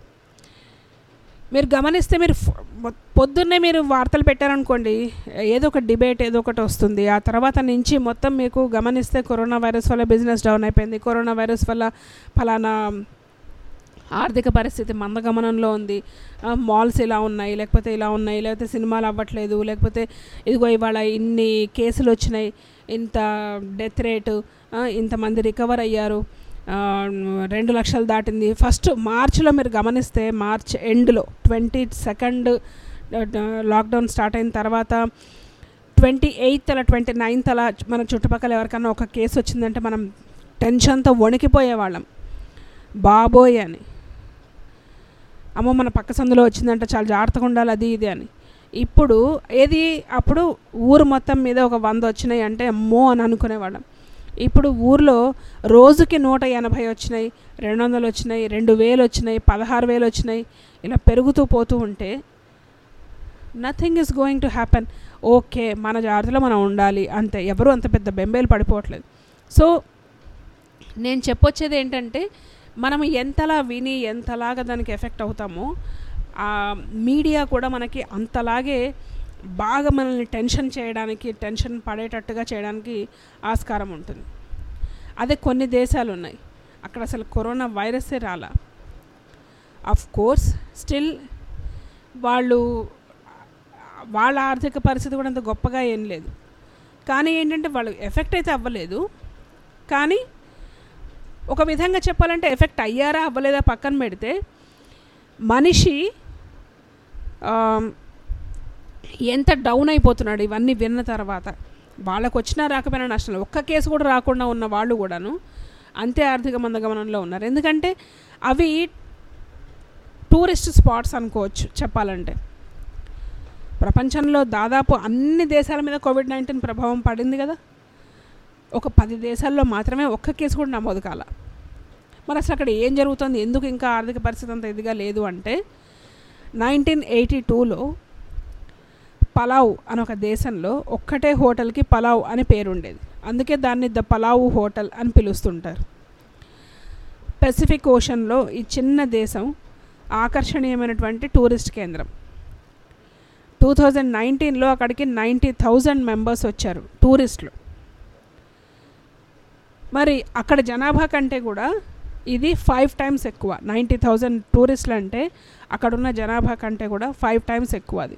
మీరు గమనిస్తే మీరు ఫ- మొ- పొద్దున్నే మీరు వార్తలు పెట్టారనుకోండి ఏదో ఒక డిబేట్ ఏదో ఒకటి వస్తుంది ఆ తర్వాత నుంచి మొత్తం మీకు గమనిస్తే కరోనా వైరస్ వల్ల బిజినెస్ డౌన్ అయిపోయింది కరోనా వైరస్ వల్ల ఫలానా ఆర్థిక పరిస్థితి మందగమనంలో ఉంది ఆ, మాల్స్ ఇలా ఉన్నాయి లేకపోతే ఇలా ఉన్నాయి లేకపోతే సినిమాలు అవ్వట్లేదు లేకపోతే ఇదిగో ఇవాళ ఇన్ని కేసులు వచ్చినాయి ఇంత డెత్ రేటు ఆ, ఇంతమంది రికవర్ అయ్యారు ఆ, రెండు లక్షలు దాటింది ఫస్ట్ మార్చిలో మీరు గమనిస్తే మార్చ్ ఎండ్లో ట్వంటీ సెకండ్ లాక్డౌన్ స్టార్ట్ అయిన తర్వాత ట్వంటీ ఎయిత్ అలా ట్వంటీ నైన్త్ అలా మన చుట్టుపక్కల ఎవరికన్నా ఒక కేసు వచ్చిందంటే మనం టెన్షన్తో వణికిపోయేవాళ్ళం బాబోయ్ అని అమ్మో మన పక్క సందులో వచ్చిందంటే చాలా జాగ్రత్తగా ఉండాలి అది ఇది అని ఇప్పుడు ఏది అప్పుడు ఊరు మొత్తం మీద ఒక వంద వచ్చినాయి అంటే అమ్మో అని అనుకునేవాళ్ళం ఇప్పుడు ఊర్లో రోజుకి నూట ఎనభై వచ్చినాయి రెండు వందలు వచ్చినాయి రెండు వేలు వచ్చినాయి పదహారు వేలు వచ్చినాయి ఇలా పెరుగుతూ పోతూ ఉంటే nothing is going to happen okay మన జాగ్రత్తలో మనం ఉండాలి అంతే ఎవరు అంత పెద్ద బెంబేలు పడిపోవట్లేదు సో నేను చెప్పొచ్చేది ఏంటంటే మనం ఎంతలా విని ఎంతలాగా దానికి ఎఫెక్ట్ అవుతామో ఆ మీడియా కూడా మనకి అంతలాగే బాగా మనల్ని టెన్షన్ చేయడానికి టెన్షన్ పడేటట్టుగా చేయడానికి ఆస్కారం ఉంటుంది అదే కొన్ని దేశాలు ఉన్నాయి అక్కడ అసలు కరోనా వైరసే రాలా అఫ్ కోర్స్ స్టిల్ వాళ్ళు వాళ్ళ ఆర్థిక పరిస్థితి కూడా అంత గొప్పగా ఏం లేదు కానీ ఏంటంటే వాళ్ళు ఎఫెక్ట్ అయితే అవ్వలేదు కానీ ఒక విధంగా చెప్పాలంటే ఎఫెక్ట్ అయ్యారా అవ్వలేదా పక్కన పెడితే మనిషి ఆమ్, ఎంత డౌన్ అయిపోతున్నాడు ఇవన్నీ విన్న తర్వాత వాళ్ళకు వచ్చినా రాకపోయినా నష్టం లేదు. ఒక్క కేసు కూడా రాకుండా ఉన్న వాళ్ళు కూడాను అంతే ఆర్థిక మందగమనంలో ఉన్నారు ఎందుకంటే అవి టూరిస్ట్ స్పాట్స్ అనుకోవచ్చు చెప్పాలంటే ప్రపంచంలో దాదాపు అన్ని దేశాల మీద కోవిడ్ నైన్టీన్ ప్రభావం పడింది కదా ఒక పది దేశాల్లో మాత్రమే ఒక్క కేసు కూడా నమోదు కాల మరి అసలు అక్కడ ఏం జరుగుతుంది ఎందుకు ఇంకా ఆర్థిక పరిస్థితి అంత ఇదిగా లేదు అంటే నైన్టీన్ ఎయిటీ టూలో పలావ్ అని ఒక దేశంలో ఒక్కటే హోటల్కి పలావ్ అని పేరు ఉండేది అందుకే దాన్ని ద పలావ్ హోటల్ అని పిలుస్తుంటారు పెసిఫిక్ ఓషన్లో ఈ చిన్న దేశం ఆకర్షణీయమైనటువంటి టూరిస్ట్ కేంద్రం టూ థౌజండ్ నైన్టీన్లో అక్కడికి నైంటీ థౌజండ్ మెంబర్స్ వచ్చారు టూరిస్టులు మరి అక్కడ జనాభా కంటే కూడా ఇది ఫైవ్ టైమ్స్ ఎక్కువ నైంటీ థౌజండ్ టూరిస్టులు అంటే అక్కడున్న జనాభా కంటే కూడా ఫైవ్ టైమ్స్ ఎక్కువ అది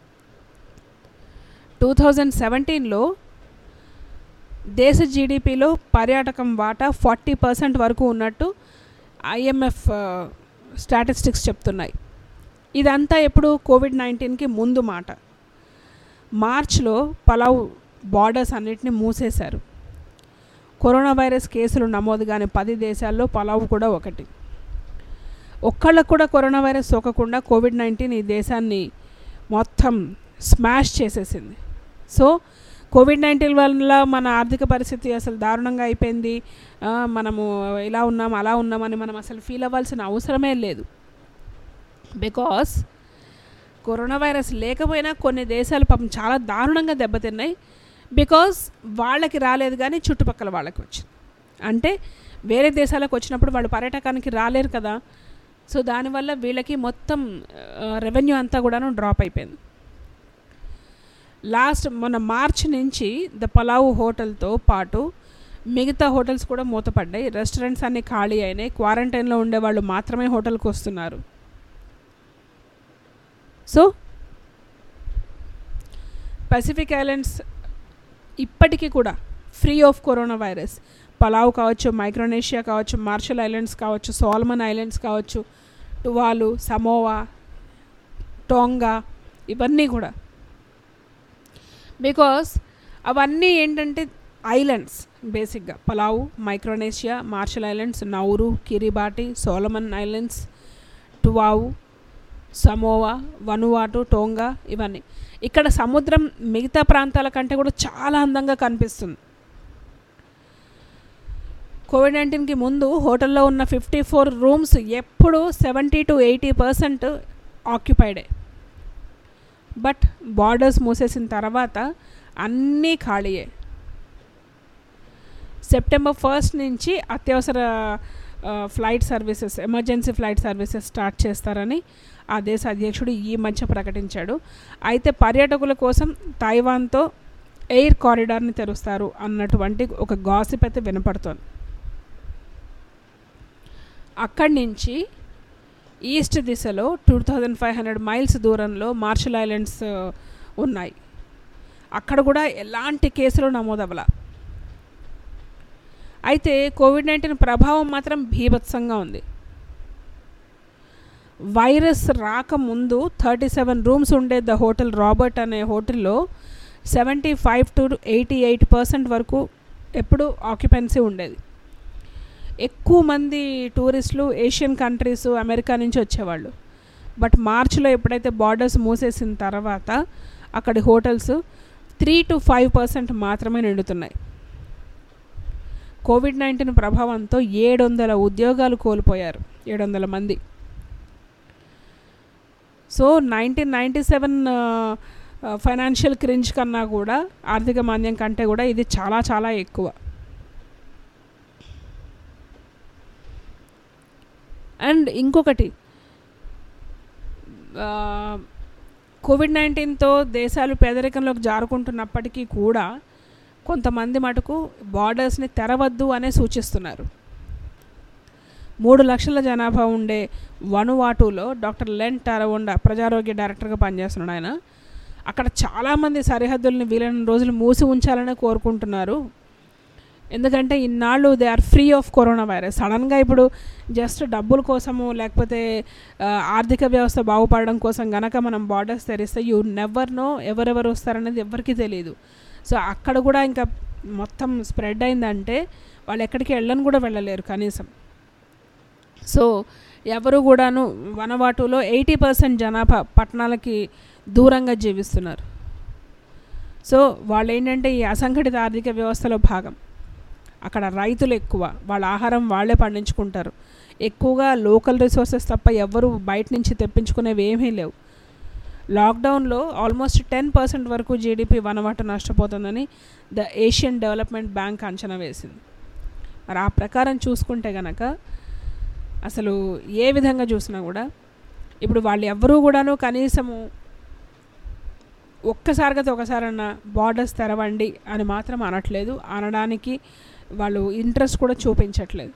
టూ థౌజండ్ సెవెంటీన్లో దేశ జీడిపిలో పర్యాటకం వాటా ఫార్టీ పర్సెంట్ వరకు ఉన్నట్టు ఐఎంఎఫ్ స్టాటిస్టిక్స్ చెప్తున్నాయి ఇదంతా ఎప్పుడు కోవిడ్ నైన్టీన్కి ముందు మాట మార్చ్లో పలావ్ బార్డర్స్ అన్నిటిని మూసేశారు కరోనా వైరస్ కేసులు నమోదు కాని పది దేశాల్లో పలావ్ కూడా ఒకటి ఒక్కళ్ళకు కూడా కరోనా వైరస్ సోకకుండా కోవిడ్ నైన్టీన్ ఈ దేశాన్ని మొత్తం స్మాష్ చేసేసింది సో కోవిడ్ నైన్టీన్ వల్ల మన ఆర్థిక పరిస్థితి అసలు దారుణంగా అయిపోయింది ఆ, మనము ఇలా ఉన్నాం అలా ఉన్నామని మనం అసలు ఫీల్ అవ్వాల్సిన అవసరమే లేదు బికాస్ కరోనా వైరస్ లేకపోయినా కొన్ని దేశాలు పాపం చాలా దారుణంగా దెబ్బతిన్నాయి బికాస్ వాళ్ళకి రాలేదు కానీ చుట్టుపక్కల వాళ్ళకి వచ్చింది అంటే వేరే దేశాలకు వచ్చినప్పుడు వాళ్ళు పర్యాటకానికి రాలేరు కదా సో దానివల్ల వీళ్ళకి మొత్తం రెవెన్యూ అంతా కూడాను డ్రాప్ అయిపోయింది లాస్ట్ మొన్న మార్చ్ నుంచి ద పలావ్ హోటల్తో పాటు మిగతా హోటల్స్ కూడా మూతపడ్డాయి రెస్టారెంట్స్ అన్నీ ఖాళీ అయినాయి క్వారంటైన్లో ఉండే వాళ్ళు మాత్రమే హోటల్కి వస్తున్నారు సో పసిఫిక్ ఐలాండ్స్ ఇప్పటికీ కూడా free of corona virus Palau కావచ్చు మైక్రోనేషియా కావచ్చు మార్షల్ ఐలాండ్స్ కావచ్చు సోల్మన్ ఐలాండ్స్ కావచ్చు టువాలు సమోవా టోంగా ఇవన్నీ కూడా బికాస్ అవన్నీ ఏంటంటే ఐలాండ్స్ బేసిక్గా Palau Micronesia Marshall Islands Nauru Kiribati Solomon Islands Tuvalu Samoa Vanuatu Tonga ఇవన్నీ ఇక్కడ సముద్రం మిగతా ప్రాంతాల కంటే కూడా చాలా అందంగా కనిపిస్తుంది కోవిడ్ నైన్టీన్కి ముందు హోటల్లో ఉన్న ఫిఫ్టీ ఫోర్ రూమ్స్ ఎప్పుడు seventy to eighty percent occupied but borders మూసేసిన తర్వాత అన్నీ ఖాళీయే సెప్టెంబర్ ఫస్ట్ నుంచి అత్యవసర ఆ, flight services emergency flight services start చేస్తారని ఆ దేశ అధ్యక్షుడు ఈ మధ్య ప్రకటించాడు అయితే పర్యాటకుల కోసం తైవాన్తో ఎయిర్ కారిడార్ని తెరుస్తారు అన్నటువంటి ఒక గాసిప్ అయితే వినపడుతోంది అక్కడి నుంచి ఈస్ట్ దిశలో two thousand five hundred miles దూరంలో మార్షల్ ఐలాండ్స్ ఆ, ఉన్నాయి అక్కడ కూడా ఎలాంటి కేసులు నమోదవ్వలా అయితే కోవిడ్ నైన్టీన్ ప్రభావం మాత్రం భీభత్సంగా ఉంది వైరస్ రాకముందు థర్టీ సెవెన్ రూమ్స్ ఉండే ద హోటల్ రాబర్ట్ అనే హోటల్లో seventy five to eighty eight percent వరకు ఎప్పుడు ఆక్యుపెన్సీ ఉండేది ఎక్కువ మంది టూరిస్టులు ఏషియన్ కంట్రీస్ అమెరికా నుంచి వచ్చేవాళ్ళు బట్ మార్చిలో ఎప్పుడైతే బార్డర్స్ మూసేసిన తర్వాత అక్కడి hotels three to five percent మాత్రమే నిండుతున్నాయి కోవిడ్ నైన్టీన్ ప్రభావంతో ఏడు వందల ఉద్యోగాలు కోల్పోయారు ఏడు వందల మంది so nineteen ninety seven financial crunch కన్నా కూడా ఆర్థిక మాంద్యం కంటే కూడా ఇది చాలా చాలా ఎక్కువ అండ్ ఇంకొకటి ఆ, కోవిడ్ నైన్టీన్తో దేశాలు పేదరికంలోకి జారుకుంటున్నప్పటికీ కూడా కొంతమంది మటుకు బార్డర్స్ని తెరవద్దు అనే సూచిస్తున్నారు మూడు లక్షల జనాభా ఉండే వనువాటులో డాక్టర్ లెన్ టరవొండ ప్రజారోగ్య డైరెక్టర్గా పనిచేస్తున్నాడు ఆయన అక్కడ చాలామంది సరిహద్దుల్ని వీలైన రోజులు మూసి ఉంచాలని కోరుకుంటున్నారు ఎందుకంటే ఇన్నాళ్ళు they are free of corona virus సడన్గా ఇప్పుడు జస్ట్ డబ్బుల కోసము లేకపోతే ఆ, ఆర్థిక వ్యవస్థ బాగుపడడం కోసం గనక మనం బార్డర్స్ తెరిస్తే యూ నెవర్ నో ఎవరెవరు వస్తారనేది ఎవరికీ తెలియదు సో అక్కడ కూడా ఇంకా మొత్తం స్ప్రెడ్ అయిందంటే వాళ్ళు ఎక్కడికి వెళ్ళని కూడా వెళ్ళలేరు కనీసం సో ఎవరు కూడాను వనవాటులో ఎయిటీ పర్సెంట్ జనాభా పట్టణాలకి దూరంగా జీవిస్తున్నారు సో వాళ్ళు ఏంటంటే ఈ అసంఘటిత ఆర్థిక వ్యవస్థలో భాగం అక్కడ రైతులు ఎక్కువ వాళ్ళ ఆహారం వాళ్ళే పండించుకుంటారు ఎక్కువగా లోకల్ రిసోర్సెస్ తప్ప ఎవ్వరు బయట నుంచి తెప్పించుకునేవి ఏమీ లేవు లాక్డౌన్లో ఆల్మోస్ట్ టెన్ పర్సెంట్ వరకు జీడిపి వనవాట నష్టపోతుందని ద ఏషియన్ డెవలప్మెంట్ బ్యాంక్ అంచనా వేసింది మరి ఆ ప్రకారం చూసుకుంటే గనక అసలు ఏ విధంగా చూసినా కూడా ఇప్పుడు వాళ్ళు ఎవ్వరూ కూడాను కనీసము ఒక్కసారిగా ఒకసారన్నా బార్డర్స్ తెరవండి అని మాత్రం అనట్లేదు అనడానికి వాళ్ళు ఇంట్రెస్ట్ కూడా చూపించట్లేదు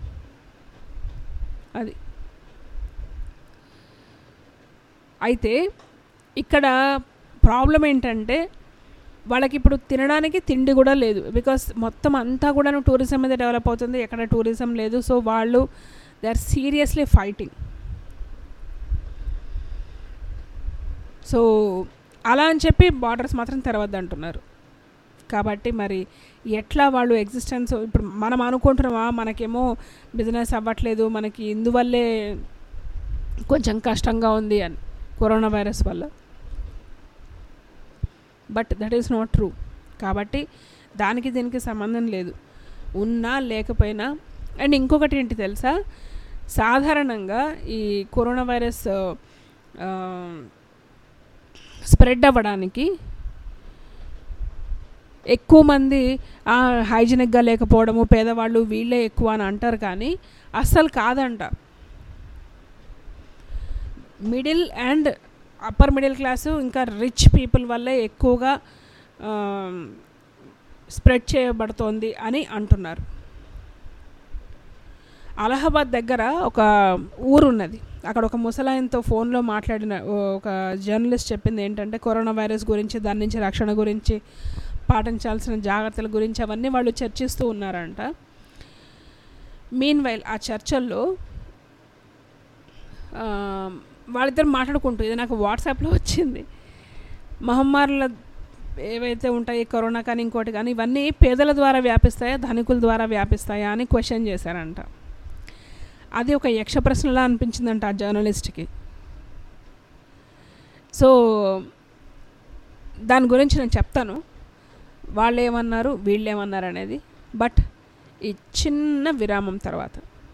అది అయితే ఇక్కడ ప్రాబ్లం ఏంటంటే వాళ్ళకి ఇప్పుడు తినడానికి తిండి కూడా లేదు బికాస్ మొత్తం అంతా కూడా టూరిజం మీద డెవలప్ అవుతుంది ఎక్కడ టూరిజం లేదు సో వాళ్ళు they are seriously fighting so అలా అని చెప్పి బార్డర్స్ మాత్రం తెరవద్దు అంటున్నారు కాబట్టి మరి ఎట్లా వాళ్ళు ఎగ్జిస్టెన్స్ ఇప్పుడు మనం అనుకుంటున్నామా మనకేమో బిజినెస్ అవ్వట్లేదు మనకి ఇందువల్లే కొంచెం కష్టంగా ఉంది అని కరోనా వైరస్ వల్ల but that is not true కాబట్టి దానికి దీనికి సంబంధం లేదు ఉన్నా లేకపోయినా అండ్ ఇంకొకటి ఏంటి తెలుసా సాధారణంగా ఈ కరోనా వైరస్ స్ప్రెడ్ అవ్వడానికి ఎక్కువ మంది హైజీనిక్గా లేకపోవడము పేదవాళ్ళు వీళ్ళే ఎక్కువ అని అంటారు కానీ అస్సలు కాదంట middle and upper middle class ఇంకా రిచ్ పీపుల్ వల్లే ఎక్కువగా స్ప్రెడ్ చేయబడుతోంది అని అంటున్నారు అలహాబాద్ దగ్గర ఒక ఊరు ఉన్నది అక్కడ ఒక ముసలాయనతో ఫోన్లో మాట్లాడిన ఒక జర్నలిస్ట్ చెప్పింది ఏంటంటే కరోనా వైరస్ గురించి దాని నుంచి రక్షణ గురించి పాటించాల్సిన జాగ్రత్తల గురించి అవన్నీ వాళ్ళు చర్చిస్తూ ఉన్నారంట మీన్ వైల్ ఆ చర్చల్లో ఆ, వాళ్ళిద్దరు మాట్లాడుకుంటూ ఇది నాకు వాట్సాప్లో వచ్చింది మహమ్మారుల ఏవైతే ఉంటాయి కరోనా కానీ ఇంకోటి కానీ ఇవన్నీ పేదల ద్వారా వ్యాపిస్తాయా ధనికుల ద్వారా వ్యాపిస్తాయా అని క్వశ్చన్ చేశారంట అది ఒక యక్ష ప్రశ్నలా అనిపించిందంట ఆ జర్నలిస్ట్కి సో దాని గురించి నేను చెప్తాను వాళ్ళు ఏమన్నారు వీళ్ళు ఏమన్నారు అనేది బట్ ఈ చిన్న విరామం తర్వాత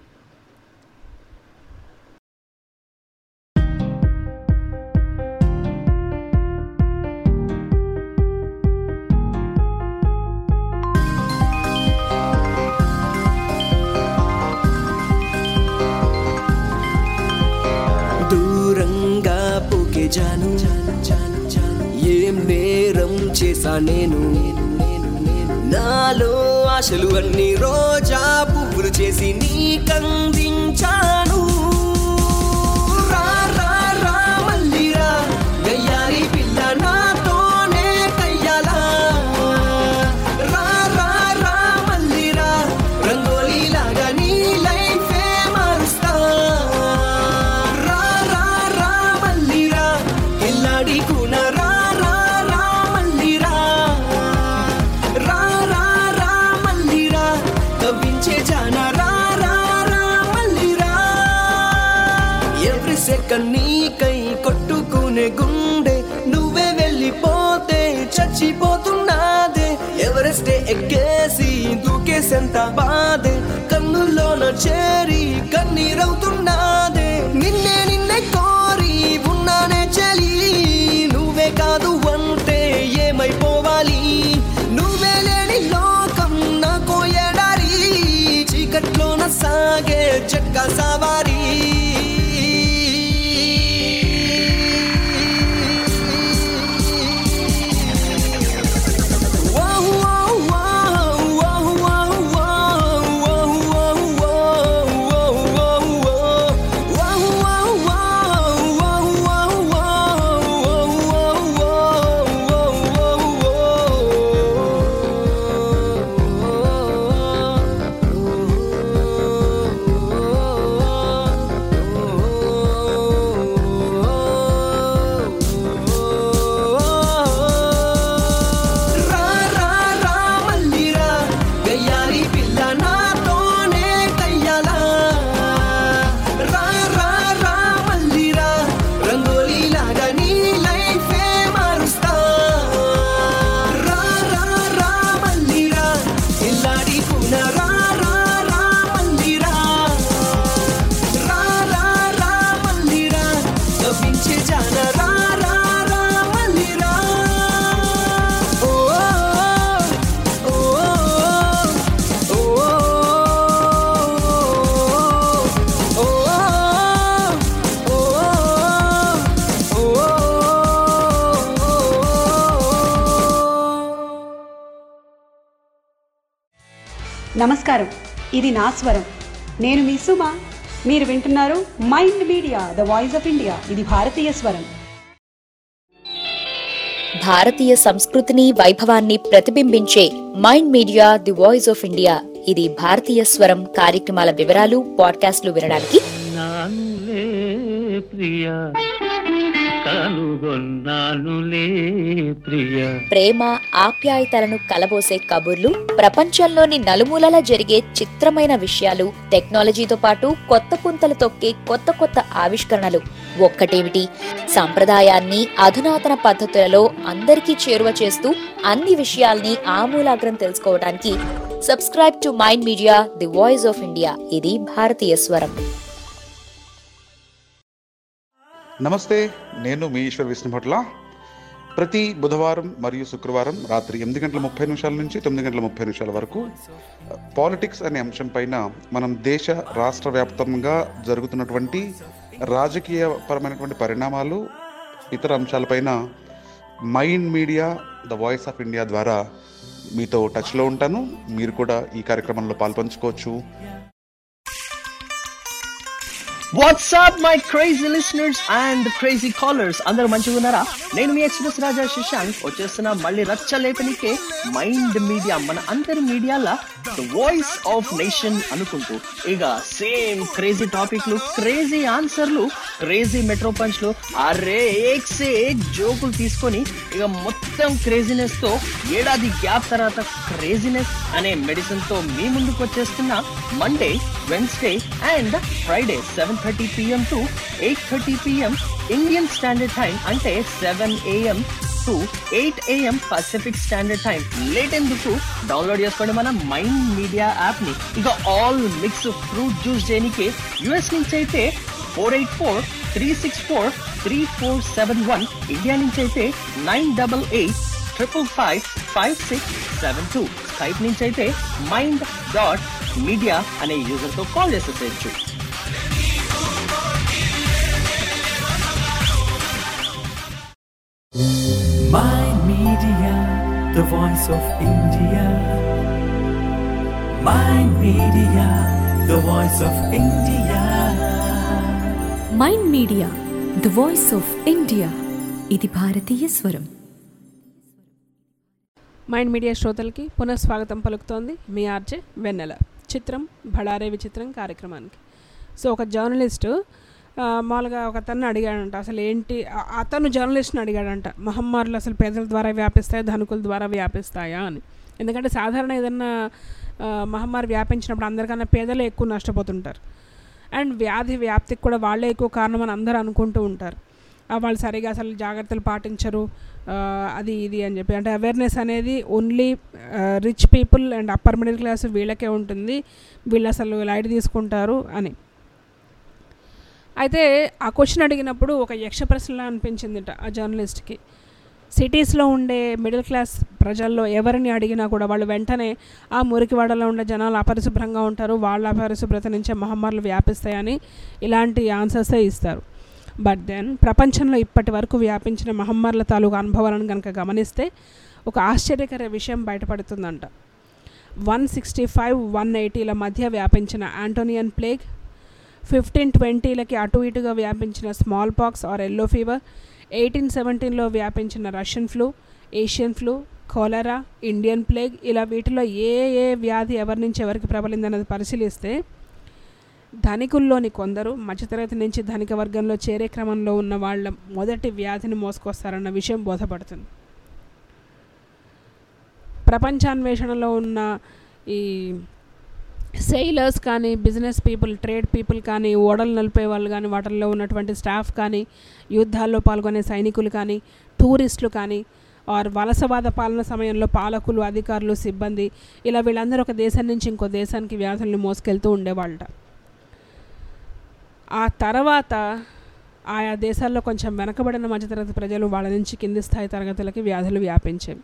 దూరంగా పోకే జాను ఏం నేరం చేశా నేను నాలో ఆశలు అన్ని రోజా పువ్వులు చేసి నీకందించాను రా రా రా మల్లిరా గయ్యారి పిల్ల నాతోనే కయ్యాలా రా రా రా మల్లిరా రంగోలీలాగా నీ లైఫే మారుస్తా రా రా రా మల్లిరా ఎల్లాడి కూన రా రా రా మల్లిరా రా రా రా మల్లిరా కవ్వించే జాన రా రా రా మల్లిరా ఎవ్రీ సెకండ్ నీకై కొట్టుకునే గుండె నువ్వే వెళ్ళిపోతే చచ్చిపోతున్నాదే ఎవరెస్టే ఎక్కేసి దూకేసెంత బాధే కన్నుల్లోన చేరి కన్నీరవుతున్నాదే నిన్నే నిన్నే కోరి ఉన్నానే చలి నువ్వే కాదు అంటే ఏమైపోవాలి నువ్వే లేని లోకం నాకో ఎడారి చీకట్లోన సాగే చెక్క సవారీ రా రా రా మల్లిరా గయ్యారి పిల్ల నాతోనే కయ్యాలా రా రా రా మల్లిరా రంగోలీలాగా నీ లైఫే మారుస్తా రా రా రా మల్లిరా ఇల్లాడి కూన రా రా రా మల్లిరా రా రా రా మల్లిరా కవ్వించే జాన రా రా రా మల్లిరా ఓ ఓ ఓ ఓ నమస్కారం ఇది నా స్వరం నేను మీ సుమ మీరు వింటున్నారు Mind media the voice of India ఇది భారతీయ స్వరం భారతీయ సంస్కృతిని వైభవాన్ని ప్రతిబింబించే Mind Media the voice of India ఇది భారతీయ స్వరం కార్యక్రమాల వివరాలు పాడ్కాస్ట్లు వినడానికి నానులే ప్రియ కనుగొన్నానులే ప్రియ ప్రేమ ఆప్యాయతలను కలబోసే కబుర్లు ప్రపంచంలోని నలుమూలలా జరిగే చిత్రమైన విషయాలు టెక్నాలజీతో పాటు కొత్త పుంతలు తొక్కే కొత్త కొత్త ఆవిష్కరణలు ఒక్కటేమిటి సంప్రదాయాన్ని అధునాతన పద్ధతులలో అందరికీ చేరువ చేస్తూ అన్ని విషయాల్ని ఆమూలాగ్రం తెలుసుకోవడానికి subscribe to Mind Media the voice of India ఇది భారతీయ స్వరం నమస్తే నేను మీ ఈశ్వర్ విష్ణుభట్ల ప్రతి బుధవారం మరియు శుక్రవారం రాత్రి ఎనిమిది గంటల ముప్పై నిమిషాల నుంచి తొమ్మిది గంటల ముప్పై నిమిషాల వరకు పాలిటిక్స్ అనే అంశం పైన మనం దేశ రాష్ట్ర వ్యాప్తంగా జరుగుతున్నటువంటి రాజకీయ పరమైనటువంటి పరిణామాలు ఇతర అంశాలపైన Mind media the voice of India ద్వారా మీతో టచ్లో ఉంటాను మీరు కూడా ఈ కార్యక్రమంలో పాల్పంచుకోవచ్చు WhatsApp my crazy listeners and crazy callers అందరూ మంచిగా ఉన్నారా నేను మీ ఎక్స్ప్రెస్ రాజా శశాంక్ వచ్చేస్తున్న మళ్ళీ రచ్చ లేపనికే మైండ్ మీడియా మన అందరి మీడియాల వాయిస్ ఆఫ్ నేషన్ అనుకుంటూ ఇక సేమ్ క్రేజీ టాపిక్లు క్రేజీ ఆన్సర్లు క్రేజీ మెట్రో పంచ్లు అరే ఏక్ సే ఏక్ జోకులు తీసుకొని ఇక మొత్తం క్రేజీనెస్ తో ఏడాది గ్యాప్ తర్వాత క్రేజీనెస్ అనే మెడిసిన్ తో మీ ముందుకు వచ్చేస్తున్న Monday Wednesday and Friday seven thirty PM to eight thirty PM Indian standard time అంటే seven AM to eight AM Pacific standard time late ఎందుకు డౌన్లోడ్ చేసుకోండి మన మైండ్ మీడియా యాప్ ని ఇక ఆల్ మిక్స్ ఫ్రూట్ జ్యూస్ చేయడానికి US నుంచి అయితే four eight four three six four three four seven one India నుంచి అయితే nine double eight triple five five six seven two Skype నుంచి అయితే మైండ్ డాట్ మీడియా అనే యూజర్ తో కాల్ చేసేసేయచ్చు Mind Media, the voice of India. Mind Media, the voice of India. Mind media the voice of India ఇది భారతీయ స్వరం mind media శ్రోతలకి పునఃస్వాగతం పలుకుతోంది మీ ఆర్జే వెన్నెల చిత్రం బళారే విచిత్రం కార్యక్రమానికి సో ఒక జర్నలిస్టు ఆ, మామూలుగా ఒక అతన్ని అడిగాడంట అసలు ఏంటి ఆ- అతను జర్నలిస్ట్ని అడిగాడంట మహమ్మారులు అసలు పేదల ద్వారా వ్యాపిస్తాయా ధనికుల ద్వారా వ్యాపిస్తాయా అని ఎందుకంటే సాధారణ ఏదన్నా ఆ, మహమ్మారి వ్యాపించినప్పుడు అందరికన్నా పేదలే ఎక్కువ నష్టపోతుంటారు అండ్ వ్యాధి వ్యాప్తికి కూడా వాళ్ళే ఎక్కువ కారణం అని అందరూ అనుకుంటూ ఉంటారు ఆ, వాళ్ళు సరిగా అసలు జాగ్రత్తలు పాటించరు ఆ, అది ఇది అని చెప్పి అంటే అవేర్నెస్ అనేది only rich people and upper middle class వీళ్ళకే ఉంటుంది వీళ్ళు అసలు లైట్ తీసుకుంటారు అని అయితే ఆ క్వశ్చన్ అడిగినప్పుడు ఒక యక్ష ప్రశ్నలా అనిపించిందిట ఆ జర్నలిస్ట్కి సిటీస్లో ఉండే మిడిల్ క్లాస్ ప్రజల్లో ఎవరిని అడిగినా కూడా వాళ్ళు వెంటనే ఆ మురికివాడలో ఉండే జనాలు అపరిశుభ్రంగా ఉంటారు వాళ్ళ అపరిశుభ్రత నుంచే మహమ్మారులు వ్యాపిస్తాయని ఇలాంటి ఆన్సర్సే ఇస్తారు బట్ దెన్ ప్రపంచంలో ఇప్పటి వరకు వ్యాపించిన మహమ్మారుల తాలూకు అనుభవాలను కనుక గమనిస్తే ఒక ఆశ్చర్యకర విషయం బయటపడుతుందంట వన్ సిక్స్టీ ఫైవ్ వన్ ఎయిటీల మధ్య వ్యాపించిన ఆంటోనియన్ ప్లేగ్ ఫిఫ్టీన్ ట్వంటీలకి అటు ఇటుగా వ్యాపించిన smallpox or yellow fever eighteen సెవెంటీన్లో వ్యాపించిన Russian flu Asian flu cholera Indian plague ఇలా వీటిలో ఏ ఏ వ్యాధి ఎవరి నుంచి ఎవరికి ప్రబలిందన్నది పరిశీలిస్తే ధనికుల్లోని కొందరు మధ్యతరగతి నుంచి ధనిక వర్గంలో చేరే క్రమంలో ఉన్న వాళ్ళ మొదటి వ్యాధిని మోసుకొస్తారన్న విషయం బోధపడుతుంది ప్రపంచాన్వేషణలో ఉన్న ఈ సెయిలర్స్ కానీ బిజినెస్ పీపుల్ ట్రేడ్ పీపుల్ కానీ ఓడలు నలిపే వాళ్ళు కానీ వాటిల్లో ఉన్నటువంటి స్టాఫ్ కానీ యుద్ధాల్లో పాల్గొనే సైనికులు కానీ టూరిస్టులు కానీ ఆర్ వలసవాద పాలన సమయంలో పాలకులు అధికారులు సిబ్బంది ఇలా వీళ్ళందరూ ఒక దేశం నుంచి ఇంకో దేశానికి వ్యాధుల్ని మోసుకెళ్తూ ఉండేవాళ్ళట ఆ తర్వాత ఆయా దేశాల్లో కొంచెం వెనకబడిన మధ్యతరగతి ప్రజలు వాళ్ళ నుంచి కింది స్థాయి తరగతులకి వ్యాధులు వ్యాపించేవి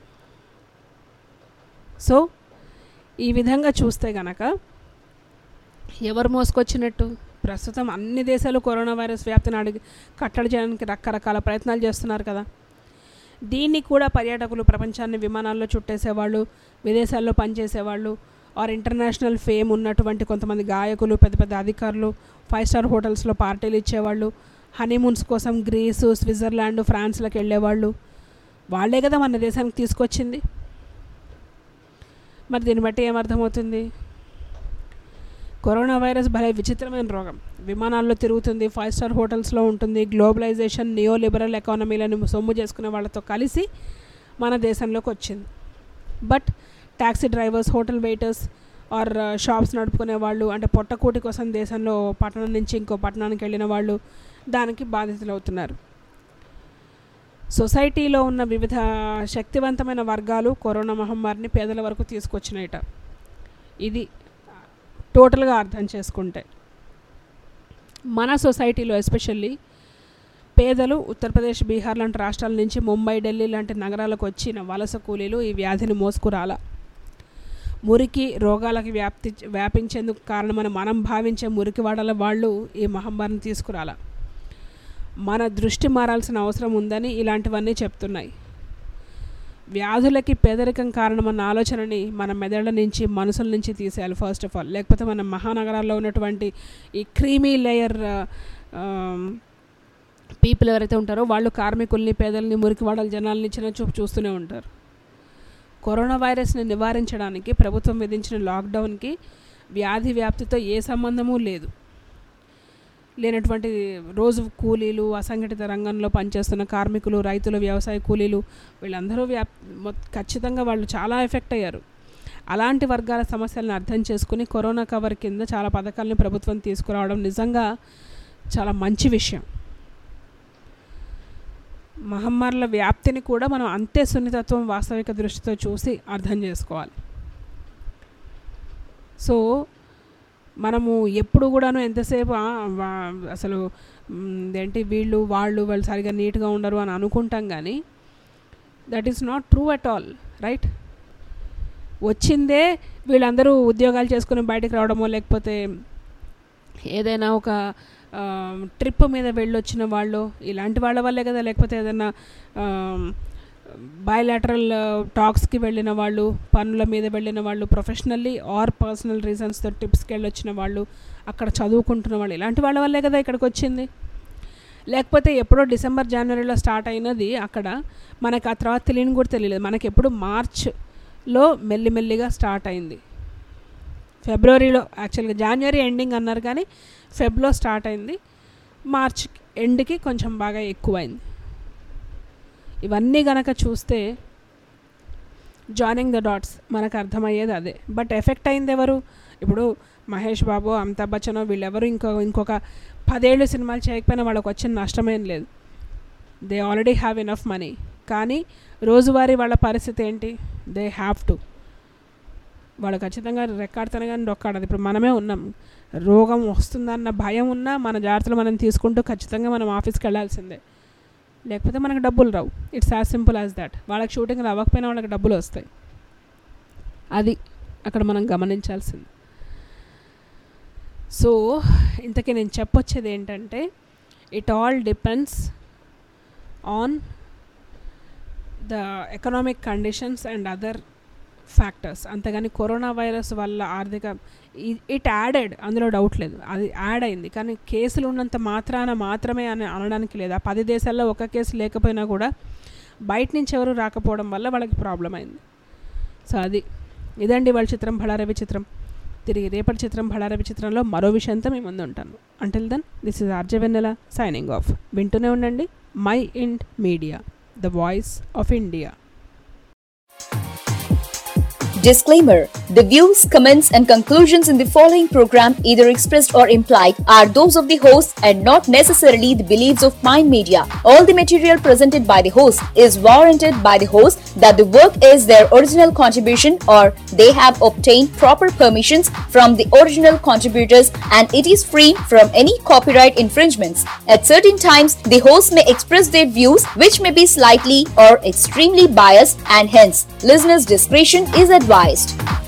సో ఈ విధంగా చూస్తే గనక ఎవరు మోసుకొచ్చినట్టు ప్రస్తుతం అన్ని దేశాలు కరోనా వైరస్ వ్యాప్తిని అడిగి కట్టడి చేయడానికి రకరకాల ప్రయత్నాలు చేస్తున్నారు కదా దీన్ని కూడా పర్యాటకులు ప్రపంచాన్ని విమానాల్లో చుట్టేసేవాళ్ళు విదేశాల్లో పనిచేసేవాళ్ళు ఆర్ ఇంటర్నేషనల్ ఫేమ్ ఉన్నటువంటి కొంతమంది గాయకులు పెద్ద పెద్ద అధికారులు ఫైవ్ స్టార్ హోటల్స్లో పార్టీలు ఇచ్చేవాళ్ళు హనీమూన్స్ కోసం గ్రీసు స్విట్జర్లాండ్ ఫ్రాన్స్లకు వెళ్ళేవాళ్ళు వాళ్ళే కదా మన దేశానికి తీసుకొచ్చింది మరి దీన్ని బట్టి ఏమర్థమవుతుంది కరోనా వైరస్ భలే విచిత్రమైన రోగం విమానాల్లో తిరుగుతుంది ఫైవ్ స్టార్ హోటల్స్లో ఉంటుంది గ్లోబలైజేషన్ నియో లిబరల్ ఎకానమీలను సొమ్ము చేసుకునే వాళ్ళతో కలిసి మన దేశంలోకి వచ్చింది but taxi drivers hotel waiters or shops నడుపుకునే వాళ్ళు అంటే పొట్టకూటి కోసం దేశంలో పట్టణం నుంచి ఇంకో పట్టణానికి వెళ్ళిన వాళ్ళు దానికి బాధితులు అవుతున్నారు సొసైటీలో ఉన్న వివిధ శక్తివంతమైన వర్గాలు కరోనా మహమ్మారిని పేదల వరకు తీసుకొచ్చినాయట ఇది టోటల్గా అర్థం చేసుకుంటే మన సొసైటీలో ఎస్పెషల్లీ పేదలు ఉత్తరప్రదేశ్ బీహార్ లాంటి రాష్ట్రాల నుంచి ముంబై ఢిల్లీ లాంటి నగరాలకు వచ్చిన వలస కూలీలు ఈ వ్యాధిని మోసుకురాల మురికి రోగాలకి వ్యాప్తి వ్యాపించేందుకు కారణమని మనం భావించే మురికి వాడల వాళ్ళు ఈ మహమ్మారిని తీసుకురాల మన దృష్టి మారాల్సిన అవసరం ఉందని ఇలాంటివన్నీ చెప్తున్నాయి వ్యాధులకి పేదరికం కారణమన్న ఆలోచనని మన మెదళ్ళ నుంచి మనసుల నుంచి తీసేయాలి ఫస్ట్ ఆఫ్ ఆల్ లేకపోతే మన మహానగరాల్లో ఉన్నటువంటి ఈ క్రీమీ లేయర్ పీపుల్ ఎవరైతే ఉంటారో వాళ్ళు కార్మికుల్ని పేదల్ని మురికివాడల జనాల్ని చిన్న చూపు చూస్తూనే ఉంటారు కరోనా వైరస్ని నివారించడానికి ప్రభుత్వం విధించిన లాక్డౌన్కి వ్యాధి వ్యాప్తితో ఏ సంబంధమూ లేదు లేనటువంటి రోజు కూలీలు అసంఘటిత రంగంలో పనిచేస్తున్న కార్మికులు రైతులు వ్యవసాయ కూలీలు వీళ్ళందరూ వ్యాప్ మొత్- ఖచ్చితంగా వాళ్ళు చాలా ఎఫెక్ట్ అయ్యారు అలాంటి వర్గాల సమస్యలను అర్థం చేసుకుని కరోనా కవర్ కింద చాలా పథకాలను ప్రభుత్వం తీసుకురావడం నిజంగా చాలా మంచి విషయం మహమ్మారుల వ్యాప్తిని కూడా మనం అంతే సున్నితత్వం వాస్తవిక దృష్టితో చూసి అర్థం చేసుకోవాలి సో మనము ఎప్పుడు కూడాను ఎంతసేపు "ఆ, వా- అసలు మ్, ఏంటి వీళ్ళు వాళ్ళు వాళ్ళు సరిగా నీట్గా ఉండరు అని అనుకుంటాం కానీ that is not true at all right వచ్చిందే వీళ్ళందరూ ఉద్యోగాలు చేసుకుని బయటకు రావడమో లేకపోతే ఏదైనా ఒక ట్రిప్ మీద వెళ్ళొచ్చిన వాళ్ళు ఇలాంటి వాళ్ళ వల్లే కదా లేకపోతే ఏదైనా బయలాటరల్ టాక్స్కి వెళ్ళిన వాళ్ళు పనుల మీద వెళ్ళిన వాళ్ళు ప్రొఫెషనల్లీ ఆర్ పర్సనల్ రీజన్స్తో ట్రిప్స్కి వెళ్ళొచ్చిన వాళ్ళు అక్కడ చదువుకుంటున్న వాళ్ళు ఇలాంటి వాళ్ళ వల్లే కదా ఇక్కడికి వచ్చింది లేకపోతే ఎప్పుడో డిసెంబర్ జనవరిలో స్టార్ట్ అయినది అక్కడ మనకు ఆ తర్వాత తెలియని కూడా తెలియలేదు మనకి ఎప్పుడు మార్చ్లో మెల్లిమెల్లిగా స్టార్ట్ అయింది ఫిబ్రవరిలో యాక్చువల్గా జనవరి ఎండింగ్ అన్నారు కానీ ఫెబ్లో స్టార్ట్ అయింది మార్చ్ ఎండ్కి కొంచెం బాగా ఎక్కువైంది ఇవన్నీ గనక చూస్తే జాయినింగ్ ద డాట్స్ మనకు అర్థమయ్యేది అదే బట్ ఎఫెక్ట్ అయింది ఎవరు ఇప్పుడు మహేష్ బాబు అమితాబ్ బచ్చన్ వీళ్ళెవరు ఇంకో ఇంకొక పదేళ్ళు సినిమాలు చేయకపోయినా వాళ్ళకి వచ్చిన నష్టమేం లేదు they already have enough money కానీ రోజువారీ వాళ్ళ పరిస్థితి ఏంటి దే హ్యావ్ టు వాళ్ళు ఖచ్చితంగా రెక్కాడితేనే కానీ రొక్కాడదు ఇప్పుడు మనమే ఉన్నాం రోగం వస్తుందన్న భయం ఉన్నా మన జాగ్రత్తలు మనం తీసుకుంటూ ఖచ్చితంగా మనం ఆఫీస్కి వెళ్ళాల్సిందే లేకపోతే మనకు డబ్బులు రావు it's as simple as that వాళ్ళకి షూటింగ్ అవ్వకపోయినా వాళ్ళకి డబ్బులు వస్తాయి అది అక్కడ మనం గమనించాల్సింది సో ఇంతకీ నేను చెప్పొచ్చేది ఏంటంటే it all depends on the economic conditions and other factors అంతేగాని కరోనా వైరస్ వల్ల ఆర్థిక ఇట్ యాడెడ్ అందులో డౌట్ లేదు అది యాడ్ అయింది కానీ కేసులు ఉన్నంత మాత్రాన మాత్రమే అని అనడానికి లేదు ఆ పది దేశాల్లో ఒక కేసు లేకపోయినా కూడా బయట నుంచి ఎవరు రాకపోవడం వల్ల వాళ్ళకి ప్రాబ్లం అయింది సో అది ఇదండి వాళ్ళ చిత్రం భళారవి చిత్రం తిరిగి రేపటి చిత్రం భళారవి చిత్రంలో మరో విషయంతో మీ ముందు ఉంటాను until then this is RJ Vennela signing off వింటూనే ఉండండి Mind Media the voice of India Disclaimer The views, comments, and conclusions in the following program, either expressed or implied, are those of the host and not necessarily the beliefs of Mind Media. All the material presented by the host is warranted by the host that the work is their original contribution or they have obtained proper permissions from the original contributors and it is free from any copyright infringements. At certain times, the host may express their views which may be slightly or extremely biased and hence listeners' discretion is advised.